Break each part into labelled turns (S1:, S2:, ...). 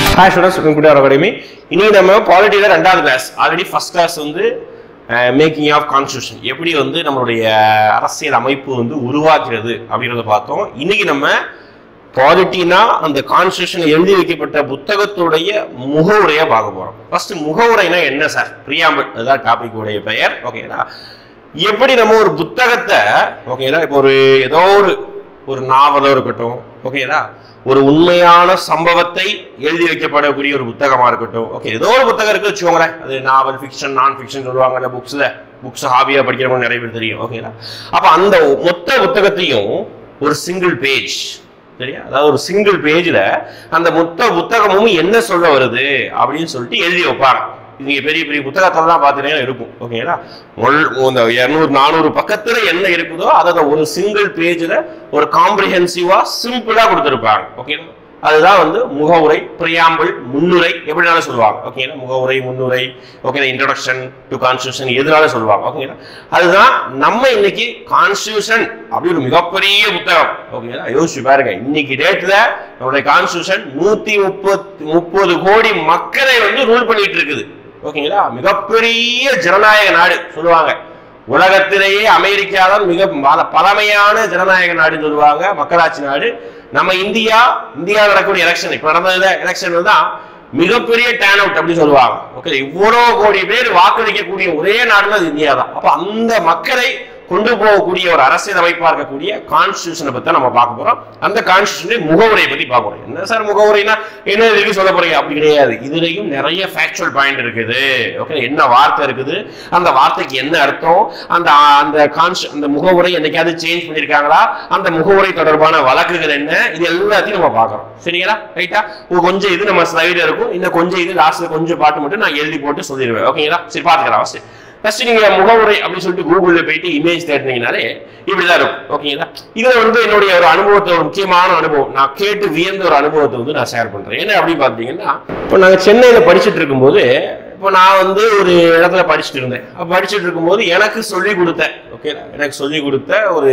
S1: Hi students computer academy இன்னைக்கு நம்ம பாலிட்டியில் ரெண்டாவது கிளாஸ் ஆல்ரெடி ஃபர்ஸ்ட் கிளாஸ் வந்து மேக்கிங் ஆஃப் கான்ஸ்டியூஷன் எப்படி வந்து நம்மளுடைய அரசியல் அமைப்பு வந்து உருவாக்குறது அப்படின்றத பார்த்தோம் இன்னைக்கு நம்ம பாலிட்டினா அந்த கான்ஸ்டியூஷன் எழுதி வைக்கப்பட்ட புத்தகத்துடைய முகவுரையா பார்க்க போறோம் ஃபர்ஸ்ட் முகவுரைனா என்ன சார் பிரியாம்பிள் அதுதான் டாபிக் உடைய பெயர் ஓகேங்களா எப்படி நம்ம ஒரு புத்தகத்தை ஓகேங்களா இப்போ ஒரு ஏதோ ஒரு ஒரு நாவலோ இருக்கட்டும் ஓகேங்களா ஒரு உண்மையான சம்பவத்தை எழுதி வைக்கப்படக்கூடிய ஒரு புத்தகமா இருக்கட்டும் ஓகே ஏதோ ஒரு புத்தகம் இருக்கு வச்சுக்கோங்களேன் அது நாவல் ஃபிக்ஷன் நான் ஃபிக்ஷன் சொல்லுவாங்க அந்த புக்ஸ்ல புக்ஸ் ஹாபியா படிக்கிறவங்க நிறைய பேர் தெரியும் ஓகேங்களா அப்ப அந்த மொத்த புத்தகத்தையும் ஒரு சிங்கிள் பேஜ் சரியா அதாவது ஒரு சிங்கிள் பேஜ்ல அந்த மொத்த புத்தகமும் என்ன சொல்ல வருது அப்படின்னு சொல்லிட்டு எழுதி வைப்பாங்க நீங்க பெரிய பெரிய புத்தகத்துல தான் பார்த்தீங்கன்னா இருக்கும் ஓகேங்களா மொல் இந்த இரநூறு நானூறு பக்கத்துல என்ன இருக்குதோ அதை அந்த ஒரு சிங்கிள் பேஜ்ல ஒரு காம்ப்ரிஹென்சிவா சிம்பிளா கொடுத்துருப்பாங்க ஓகேங்களா அதுதான் வந்து முகவுரை பிரியாம்பிள் முன்னுரை எப்படினாலும் சொல்லுவாங்க ஓகேங்களா முகவுரை முன்னுரை ஓகே இன்ட்ரடக்ஷன் டு கான்ஸ்டியூஷன் எதுனாலும் சொல்லுவாங்க ஓகேங்களா அதுதான் நம்ம இன்னைக்கு கான்ஸ்டியூஷன் அப்படி ஒரு மிகப்பெரிய புத்தகம் ஓகேங்களா யோசிச்சு பாருங்க இன்னைக்கு டேட்ல நம்மளுடைய கான்ஸ்டியூஷன் நூத்தி முப்பத்தி முப்பது கோடி மக்களை வந்து ரூல் பண்ணிட்டு இருக்குது ஓகேங்களா மிகப்பெரிய ஜனநாயக நாடு சொல்லுவாங்க உலகத்திலேயே அமெரிக்கா தான் மிக பல- பழமையான ஜனநாயக நாடுன்னு சொல்லுவாங்க மக்களாட்சி நாடு நம்ம இந்தியா இந்தியா நடக்கக்கூடிய எலெக்ஷன் இப்ப நடந்தது எலெக்ஷன் தான் மிகப்பெரிய டேன் அவுட் அப்படின்னு சொல்லுவாங்க ஓகே இவ்வளவு கோடி பேர் வாக்களிக்கக்கூடிய ஒரே நாடுல அது இந்தியா தான் அப்ப அந்த மக்களை கொண்டு போகக்கூடிய ஒரு அரசியல் அமைப்பா இருக்கக்கூடிய கான்ஸ்டியூஷனை பத்தி நம்ம பார்க்க போறோம் அந்த கான்ஸ்டியூஷன் முகவுரையை பத்தி பார்க்க போறோம் என்ன சார் முகவுரைனா என்ன இதுக்கு சொல்ல போறீங்க அப்படி கிடையாது இதுலயும் நிறைய ஃபேக்சுவல் பாயிண்ட் இருக்குது ஓகே என்ன வார்த்தை இருக்குது அந்த வார்த்தைக்கு என்ன அர்த்தம் அந்த அந்த கான்ஸ் அந்த முகவுரை என்னைக்காவது சேஞ்ச் பண்ணிருக்காங்களா அந்த முகவுரை தொடர்பான வழக்குகள் என்ன இது எல்லாத்தையும் நம்ம பார்க்கறோம் சரிங்களா ரைட்டா கொஞ்சம் இது நம்ம ஸ்லைடு இருக்கும் இன்னும் கொஞ்சம் இது லாஸ்ட்ல கொஞ்சம் பாட்டு மட்டும் நான் எழுதி போட்டு சொல்லிடுவேன் ஓகேங்களா சரி பாத்துக்கலாம் ஃபர்ஸ்ட் ஃபர்ஸ்ட் நீங்க முகவுரை அப்படின்னு சொல்லிட்டு கூகுள்ல போயிட்டு இமேஜ் தேடினீங்கனாலே இப்படிதான் இருக்கும் ஓகேங்களா இதுல வந்து என்னுடைய ஒரு அனுபவத்தை ஒரு முக்கியமான அனுபவம் நான் கேட்டு வியந்த ஒரு அனுபவத்தை வந்து நான் ஷேர் பண்றேன் என்ன அப்படின்னு பாத்தீங்கன்னா இப்போ நாங்க சென்னையில படிச்சுட்டு இருக்கும்போது இப்போ நான் வந்து ஒரு இடத்துல படிச்சுட்டு இருந்தேன் அப்ப படிச்சுட்டு இருக்கும்போது எனக்கு சொல்லி கொடுத்த ஓகே எனக்கு சொல்லி கொடுத்த ஒரு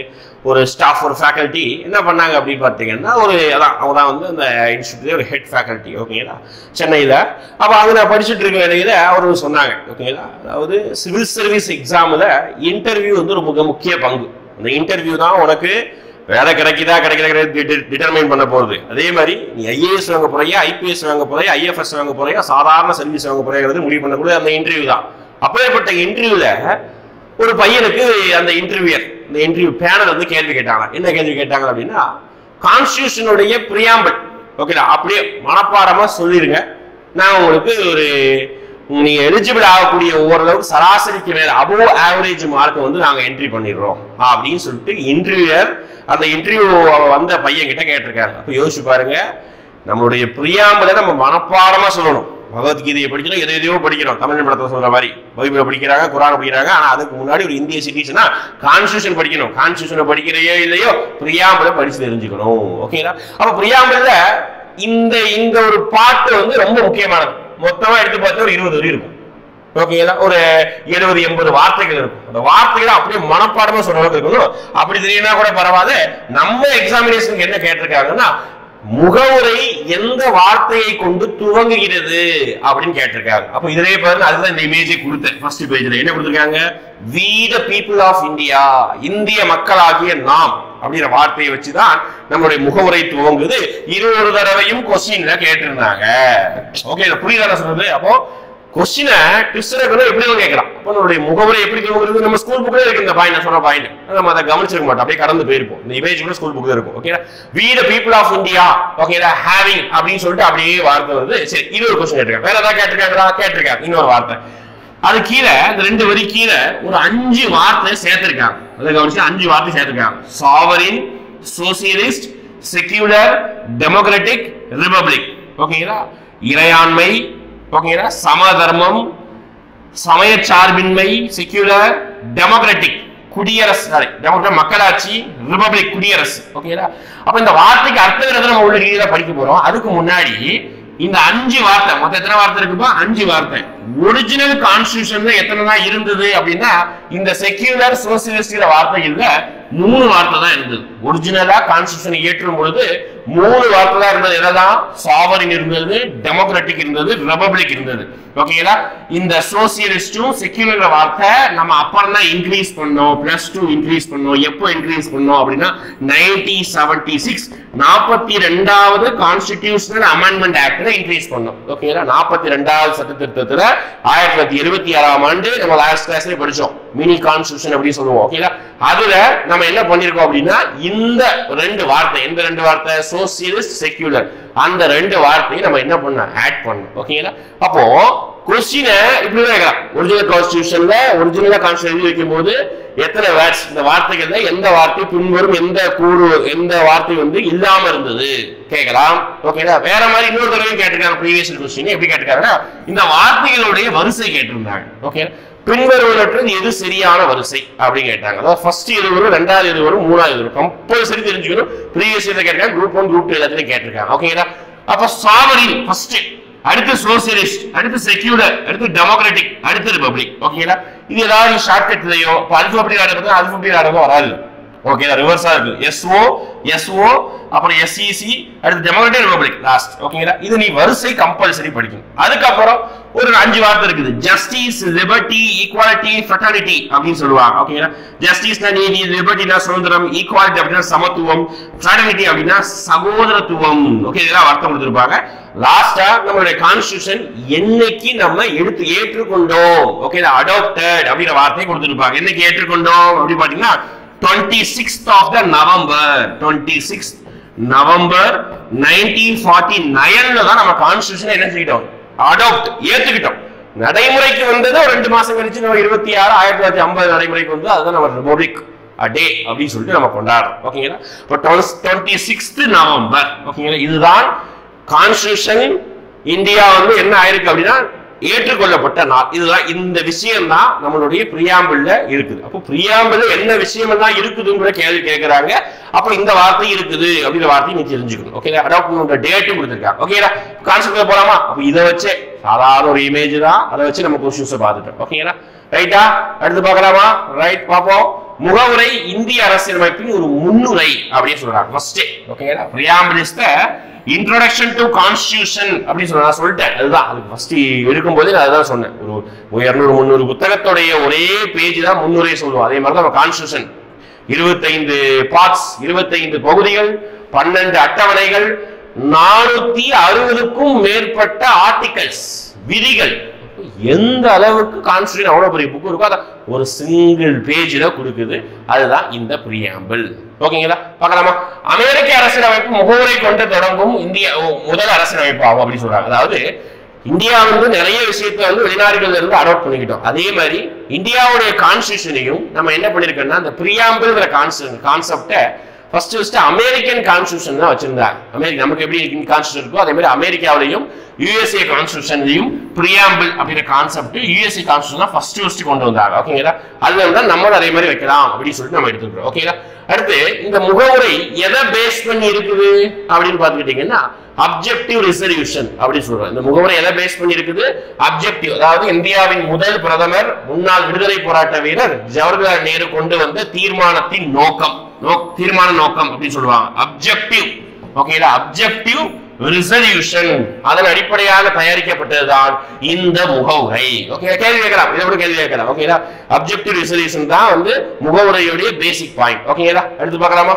S1: ஒரு ஸ்டாஃப் ஒரு ஃபேக்கல்ட்டி என்ன பண்ணாங்க அப்படின்னு பார்த்தீங்கன்னா ஒரு அதான் அவங்க தான் வந்து அந்த இன்ஸ்டியூட்லேயே ஒரு ஹெட் ஃபேக்கல்ட்டி ஓகேங்களா சென்னையில் அப்போ அங்கே நான் படிச்சுட்டு இருக்க வேலையில் அவர் சொன்னாங்க ஓகேங்களா அதாவது சிவில் சர்வீஸ் எக்ஸாமில் இன்டர்வியூ வந்து ஒரு மிக முக்கிய பங்கு அந்த இன்டர்வியூ தான் உனக்கு வேலை கிடைக்குதா கிடைக்கல டிட்டர்மைன் பண்ண போகுது அதே மாதிரி நீ ஐஏஎஸ் வாங்க போறியா ஐபிஎஸ் வாங்க போறியா ஐஎஃப்எஸ் வாங்க போறியா சாதாரண சர்வீஸ் வாங்க போறியாங்கிறது முடிவு பண்ணக்கூடிய அந்த இன்டர்வியூ தான் அப்பேற்பட்ட இன்டர்வியூல ஒரு பையனுக்கு அந்த இன்டர்வியூர் இந்த இன்டர்வியூ பேனல் வந்து கேள்வி கேட்டாங்க என்ன கேள்வி கேட்டாங்க அப்படின்னா கான்ஸ்டியூஷனுடைய பிரியாம்பிள் ஓகேடா அப்படியே மனப்பாடமா சொல்லிருங்க நான் உங்களுக்கு ஒரு நீங்க எலிஜிபிள் ஆகக்கூடிய ஓரளவுக்கு சராசரிக்கு மேல அபோவ் ஆவரேஜ் மார்க் வந்து நாங்க என்ட்ரி பண்ணிடுறோம் அப்படின்னு சொல்லிட்டு இன்டர்வியூர் அந்த இன்டர்வியூ வந்த பையன் கிட்ட கேட்டிருக்காங்க அப்ப யோசிச்சு பாருங்க நம்மளுடைய பிரியாம்பலை நம்ம மனப்பாடமா சொல்லணும் பகவத்கீதையை படிக்கிறோம் எதை எதையோ படிக்கிறோம் தமிழ் படத்தை சொல்ற மாதிரி பைபிளை படிக்கிறாங்க குரானை படிக்கிறாங்க ஆனா அதுக்கு முன்னாடி ஒரு இந்திய சிட்டிசனா கான்ஸ்டியூஷன் படிக்கணும் கான்ஸ்டியூஷனை படிக்கிறையோ இல்லையோ பிரியாம்பலை படிச்சு தெரிஞ்சுக்கணும் ஓகேங்களா அப்ப பிரியாம்பல இந்த இந்த ஒரு பாட்டு வந்து ரொம்ப முக்கியமானது மொத்தமா எடுத்து பார்த்தா ஒரு இருபது வரி இருக்கும் ஓகேங்களா ஒரு எழுபது எண்பது வார்த்தைகள் இருக்கும் அந்த வார்த்தைகளை அப்படியே மனப்பாடமா சொல்ற அளவுக்கு இருக்கணும் அப்படி தெரியனா கூட பரவாயில்ல நம்ம எக்ஸாமினேஷனுக்கு என்ன கேட்டிருக்காங்கன்னா முகவுரை எந்த வார்த்தையை கொண்டு துவங்குகிறது அப்படின்னு கேட்டிருக்காங்க அப்ப இதுலயே பாருங்க அதுதான் இந்த இமேஜை கொடுத்தேன் ஃபர்ஸ்ட் பேஜ்ல என்ன கொடுத்திருக்காங்க we the people of India இந்திய மக்களாகிய நாம் அப்படிங்கிற வார்த்தையை வச்சுதான் நம்மளுடைய முகவுரை துவங்குது இருபது தடவையும் கொஸ்டின்ல கேட்டிருந்தாங்க ஓகே புரியுதா நான் சொல்றது அப்போ கொஸ்டினை டிஸ்டர்பர் எப்படி கேட்கறான் அப்போ நம்மளுடைய முகவரை எப்படி துவங்குறது நம்ம ஸ்கூல் புக்ல இருக்கு இந்த பாயிண்ட் நான் சொல்ற பாயிண்ட் நம்ம அதை கவனிச்சிருக்க மாட்டோம் அப்படியே கடந்து போயிருப்போம் இந்த இமேஜ் கூட ஸ்கூல் புக்ல இருக்கும் okay we the people of India okay having அப்படின்னு சொல்லிட்டு அப்படியே வார்த்தை வருது சரி இன்னொரு கொஸ்டின் கேட்டிருக்காங்க வேற ஏதாவது கேட்டிருக்காங்களா கேட்டிருக்காங்க இன்னொரு வார்த்தை அது கீழே இந்த ரெண்டு வரி கீழே ஒரு அஞ்சு வார்த்தை சேர்த்திருக்காங்க அதை கவனிச்சு அஞ்சு வார்த்தை சேர்த்திருக்காங்க sovereign socialist secular democratic republic ஓகேங்களா இறையாண்மை ஓகேங்களா சமதர்மம் சமய சார்பின்மை செக்யூலர் டெமோக்ராட்டிக் குடியரசு சாரி டெமோக்ராட் மக்களாட்சி ரிபப்ளிக் குடியரசு ஓகேங்களா அப்ப இந்த வார்த்தைக்கு அர்த்தங்கிறத நம்ம உள்ள ரீதியில படிக்க போறோம் அதுக்கு முன்னாடி இந்த அஞ்சு வார்த்தை மொத்தம் எத்தனை வார்த்தை இருக்குப்பா அஞ்சு வார்த்தை ஒரிஜினல் கான்ஸ்டியூஷன்ல எத்தனை தான் இருந்தது அப்படின்னா இந்த செக்யூலர் சோசியலிஸ்ட் வார்த்தை இல்ல மூணு வார்த்தை தான் இருந்தது ஒரிஜினலா கான்ஸ்டியூஷன் இயற்றும் பொழுது மூணு வார்த்தை தான் இருந்தது என்னதான் சாவரின் இருந்தது டெமோக்ராட்டிக் இருந்தது ரிபப்ளிக் இருந்தது ஓகேங்களா இந்த சோசியலிஸ்டும் செக்யூலர் வார்த்தை நம்ம அப்புறம் தான் இன்க்ரீஸ் பண்ணோம் பிளஸ் டூ இன்க்ரீஸ் பண்ணோம் எப்போ இன்க்ரீஸ் பண்ணோம் அப்படின்னா நைன்டீன் செவன்டி சிக்ஸ் நாற்பத்தி ரெண்டாவது கான்ஸ்டிடியூஷனல் அமெண்ட்மெண்ட் ஆக்ட்ல இன்க்ரீஸ் பண்ணோம் ஓகேங்களா நாற்பத்தி ரெண்டாவது சட்ட திருத்தத்துல ஆயிரத்தி தொள்ளாயிரத்தி இருபத்தி ஆறாம் ஆண்டு நம்ம லாஸ்ட் கிளாஸ்ல படிச்சோம் மினி கான்ஸ்டியூஷன் அப்படின்னு சொல்லுவோம் ஓகேங்களா அதுல நம்ம என்ன பண்ணிருக்கோம் அப்படின்னா இந்த ரெண்டு வார்த்தை எந்த ரெண்டு வார்த்தை சோசியலிஸ்ட் செக்யூலர் அந்த ரெண்டு வார்த்தையை நம்ம என்ன பண்ணோம் ஆட் பண்ணோம் ஓகேங்களா அப்போ கொஸ்டினை இப்படி தான் கேட்கலாம் ஒரிஜினல் கான்ஸ்டியூஷன்ல ஒரிஜினலா கான்ஸ்டியூஷன் எழுதி வைக்கும் போது எத்தனை வேர்ட்ஸ் இந்த வார்த்தைகள்ல எந்த வார்த்தை பின்வரும் எந்த கூறு எந்த வார்த்தை வந்து இல்லாம இருந்தது கேட்கலாம் ஓகேங்களா வேற மாதிரி இன்னொரு தடவையும் கேட்டிருக்காங்க ப்ரீவியஸ் கொஸ்டின் எப்படி கேட்டிருக்காங்கன்னா இந்த வார்த்தைகளுடைய வரிசை கேட்டிருந்தாங்க ஓகே பின்வருவனற்றது எது சரியான வரிசை அப்படின்னு கேட்டாங்க அதாவது ஃபர்ஸ்ட் இது வரும் ரெண்டாவது இது வரும் மூணாவது இது வரும் கம்பல்சரி தெரிஞ்சுக்கணும் ப்ரீவியஸ் இயர்ல கேட்டிருக்காங்க குரூப் ஒன் குரூப் டூ எல்லாத்தையும் கேட்டிருக்காங்க ஓகேங்களா அப்ப சாவரின் ஃபர்ஸ்ட் அடுத்து சோசியலிஸ்ட் அடுத்து செக்யூலர் அடுத்து டெமோக்ராட்டிக் அடுத்து ரிபப்ளிக் ஓகேங்களா இது ஏதாவது ஷார்ட்கட்லயோ இப்போ அல்பபெட்டிக் ஆர்டர் அல்பபெட்டிக் ஆர்டர் வராது ஓகேங்களா ரிவர்ஸா இருக்கு எஸ்ஓ எஸ்ஓ அப்புறம் எஸ்இசி அடுத்து டெமோக்ராட்டிக் ரிபப்ளிக் லாஸ்ட் ஓகேங்களா இது நீ வரிசை கம்பல்சரி படிக்கணும் அதுக்கப்புறம் ஒரு அஞ்சு வார்த்தை இருக்குது ஜஸ்டிஸ் லிபர்ட்டி ஈக்குவாலிட்டி ஃப்ரெட்டர்னிட்டி அப்படின்னு சொல்லுவாங்க ஓகேங்களா ஜஸ்டிஸ்னா நீதி லிபர்ட்டினா சுதந்திரம் ஈக்குவாலிட்டி அப்படின்னா சமத்துவம் ஃப்ரெட்டர்னிட்டி அப்படின்னா சகோதரத்துவம் ஓகே இதெல்லாம் அர்த்தம் கொடுத்துருப்பாங்க லாஸ்டா நம்மளுடைய கான்ஸ்டியூஷன் என்னைக்கு நம்ம எடுத்து ஏற்றுக்கொண்டோம் ஓகே அடாப்டட் அப்படிங்கிற வார்த்தையை கொடுத்துருப்பாங்க என்னைக்கு ஏற்றுக்கொண்டோம் அப்படின்னு பாத்தீங்கன்னா twenty sixth of the November twenty six November nineteen forty நைன்ல தான் நம்ம கான்ஸ்டியூஷன் என்ன செஞ்சிட்டோம் அடாப்ட் ஏத்துக்கிட்டோம் நடைமுறைக்கு வந்தது ஒரு ரெண்டு மாசம் கழிச்சு நம்ம இருபத்தி ஆறு ஆயிரத்தி தொள்ளாயிரத்தி ஐம்பது நடைமுறைக்கு வந்து அதுதான் நம்ம ரிபப்ளிக் டே அப்படின்னு சொல்லிட்டு நம்ம கொண்டாடுறோம் ஓகேங்களா இப்போ டுவெண்ட்டி சிக்ஸ்த் நவம்பர் ஓகேங்களா இதுதான் கான்ஸ்டியூஷன் இந்தியா வந்து என்ன ஆயிருக்கு அப்படின்னா ஏற்றுக்கொள்ளப்பட்ட நாள் இதுதான் இந்த விஷயம் தான் நம்மளுடைய பிரியாம்பிள்ல இருக்குது அப்போ பிரியாம்பிள் என்ன விஷயம் எல்லாம் இருக்குதுங்கிற கேள்வி கேட்கறாங்க அப்போ இந்த வார்த்தை இருக்குது அப்படிங்கிற வார்த்தையை நீ தெரிஞ்சுக்கணும் ஓகே அடாப்ட் டேட்டும் கொடுத்துருக்காங்க ஓகேடா கான்செப்ட் போலாமா அப்போ இதை வச்சே சாதாரண ஒரு இமேஜ் தான் அதை வச்சு நம்ம கொஸ்டின்ஸை பார்த்துட்டோம் ஓகேங்களா ரைட்டா அடுத்து பார்க்கலாமா ரைட் பார்ப்போம் முகவுரை இந்திய அரசியலமைப்பின் ஒரு முன்னுரை அப்படின்னு சொல்றாங்க ஃபர்ஸ்ட் ஓகேங்களா preamble is the introduction to constitution அப்படின்னு சொல்ல நான் சொல்லிட்டேன் அதுதான் அதுக்கு ஃபர்ஸ்ட் எடுக்கும்போதே நான் அதுதான் சொன்னேன் ஒரு இருநூறு முந்நூறு புத்தகத்துடைய ஒரே பேஜ் தான் முன்னுரை சொல்லுவோம் அதே மாதிரி தான் நம்ம கான்ஸ்டியூஷன் இருபத்தைந்து பார்ட்ஸ் இருபத்தைந்து பகுதிகள் பன்னெண்டு அட்டவணைகள் நானூத்தி அறுபதுக்கும் மேற்பட்ட ஆர்டிகல்ஸ் விதிகள் எந்த அளவுக்கு கான்ஸ்டியூஷன் அவ்வளவு பெரிய புக் இருக்கோ அதை ஒரு சிங்கிள் பேஜ்ல கொடுக்குது அதுதான் இந்த பிரியாம்பிள் ஓகேங்களா பார்க்கலாமா அமெரிக்க அரசியலமைப்பு முகவுரை கொண்டு தொடங்கும் இந்திய ஓ, முதல் அரசியலமைப்பு ஆகும் அப்படின்னு சொல்றாங்க அதாவது இந்தியா வந்து நிறைய விஷயத்தை வந்து வெளிநாடுகள்ல இருந்து அடாப்ட் பண்ணிக்கிட்டோம் அதே மாதிரி இந்தியாவுடைய கான்ஸ்டியூஷனையும் நம்ம என்ன பண்ணிருக்கோம்னா அந்த பிரியாம்பிள்ங்கிற கான்செப்ட் கான்செப்டை ஃபர்ஸ்ட் ஃபர்ஸ்ட் அமெரிக்கன் கான்ஸ்டியூஷன் தான் வச்சிருந்தாங்க அமெரிக்கா நமக்கு எப்படி கான்ஸ்டியூஷன் இருக்கோ அதே மாதிரி அமெரிக்காவிலையும் யுஎஸ்ஏ கான்ஸ்டியூஷன்லையும் பிரியாம்பிள் அப்படிங்கிற கான்செப்ட் யுஎஸ்ஏ கான்ஸ்டியூஷன் தான் ஃபர்ஸ்ட் ஃபர்ஸ்ட் கொண்டு வந்தாங்க ஓகேங்களா அதுல இருந்தா நம்மளும் அதே மாதிரி வைக்கலாம் அப்படின்னு சொல்லிட்டு நம்ம எடுத்துக்கிறோம் ஓகேங்களா அடுத்து இந்த முகவுரை எதை பேஸ் பண்ணி இருக்குது அப்படின்னு பார்த்துக்கிட்டீங்கன்னா அப்ஜெக்டிவ் ரிசல்யூஷன் அப்படின்னு சொல்றோம் இந்த முகவுரை எதை பேஸ் பண்ணி இருக்குது அப்ஜெக்டிவ் அதாவது இந்தியாவின் முதல் பிரதமர் முன்னாள் விடுதலை போராட்ட வீரர் ஜவஹர்லால் நேரு கொண்டு வந்த தீர்மானத்தின் நோக்கம் நோ- தீர்மான நோக்கம் அப்படின்னு சொல்லுவாங்க அப்ஜெக்டிவ் ஓகேங்களா அப்ஜெக்டிவ் ரிசல்யூஷன் அதன் அடிப்படையாக தயாரிக்கப்பட்டதுதான் இந்த முகவுரை ஓகே கேள்வி கேட்கலாம் இதை கூட கேள்வி கேட்கலாம் ஓகேங்களா அப்ஜெக்டிவ் ரிசல்யூஷன் தான் வந்து முகவுரையுடைய பேசிக் பாயிண்ட் ஓகேங்களா அடுத்து பார்க்கலாமா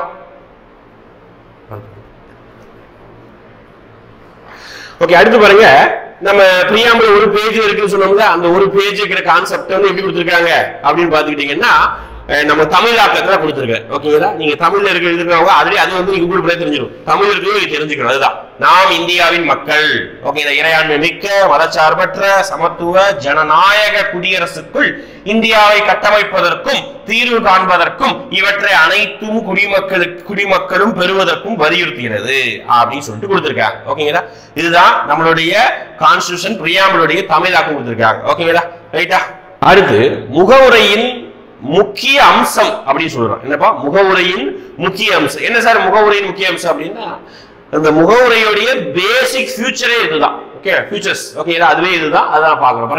S1: ஓகே அடுத்து பாருங்க நம்ம பிரியாமல் ஒரு பேஜ் இருக்குன்னு சொன்னோம்ல அந்த ஒரு பேஜ் இருக்கிற கான்செப்ட் வந்து எப்படி கொடுத்துருக்காங்க அப்படின்னு பாத்துக்கிட்டீங்கன்னா அஹ் நம்ம தமிழ் ஆக்கத்துல கொடுத்துருக்கேன் ஓகேங்களா நீங்க தமிழ்ல இருக்க இருக்கிறவங்க அதுலயே அது வந்து நீங்க கூகுள் தெரிஞ்சிடும் தமிழ் இருக்கிறவங்க நீங்க தெரிஞ்சுக்கணும் அதுதான் நாம் இந்தியாவின் மக்கள் ஓகே இந்த இறையாண்மை மிக்க மதச்சார்பற்ற சமத்துவ ஜனநாயக குடியரசுக்குள் இந்தியாவை கட்டமைப்பதற்கும் தீர்வு காண்பதற்கும் இவற்றை அனைத்தும் குடிமக்களுக்கு குடிமக்களும் பெறுவதற்கும் வலியுறுத்துகிறது அப்படின்னு சொல்லிட்டு கொடுத்திருக்காங்க ஓகேங்களா இதுதான் நம்மளுடைய கான்ஸ்டியூஷன் பிரியாமலுடைய தமிழாக்கம் கொடுத்திருக்காங்க ஓகேங்களா ரைட்டா அடுத்து முகவுரையின் முக்கிய அம்சம் அப்படின்னு சொல்றோம் என்னப்பா முகவுரையின் முக்கிய அம்சம் என்ன சார் முகவுரையின் முக்கிய அம்சம் அப்படின்னா அந்த முகவுரையுடைய பேசிக் ஃபியூச்சரே இதுதான் ஓகே ஃபியூச்சர்ஸ் ஓகே அதுவே இதுதான் அதான் பார்க்கணும் பாருங்க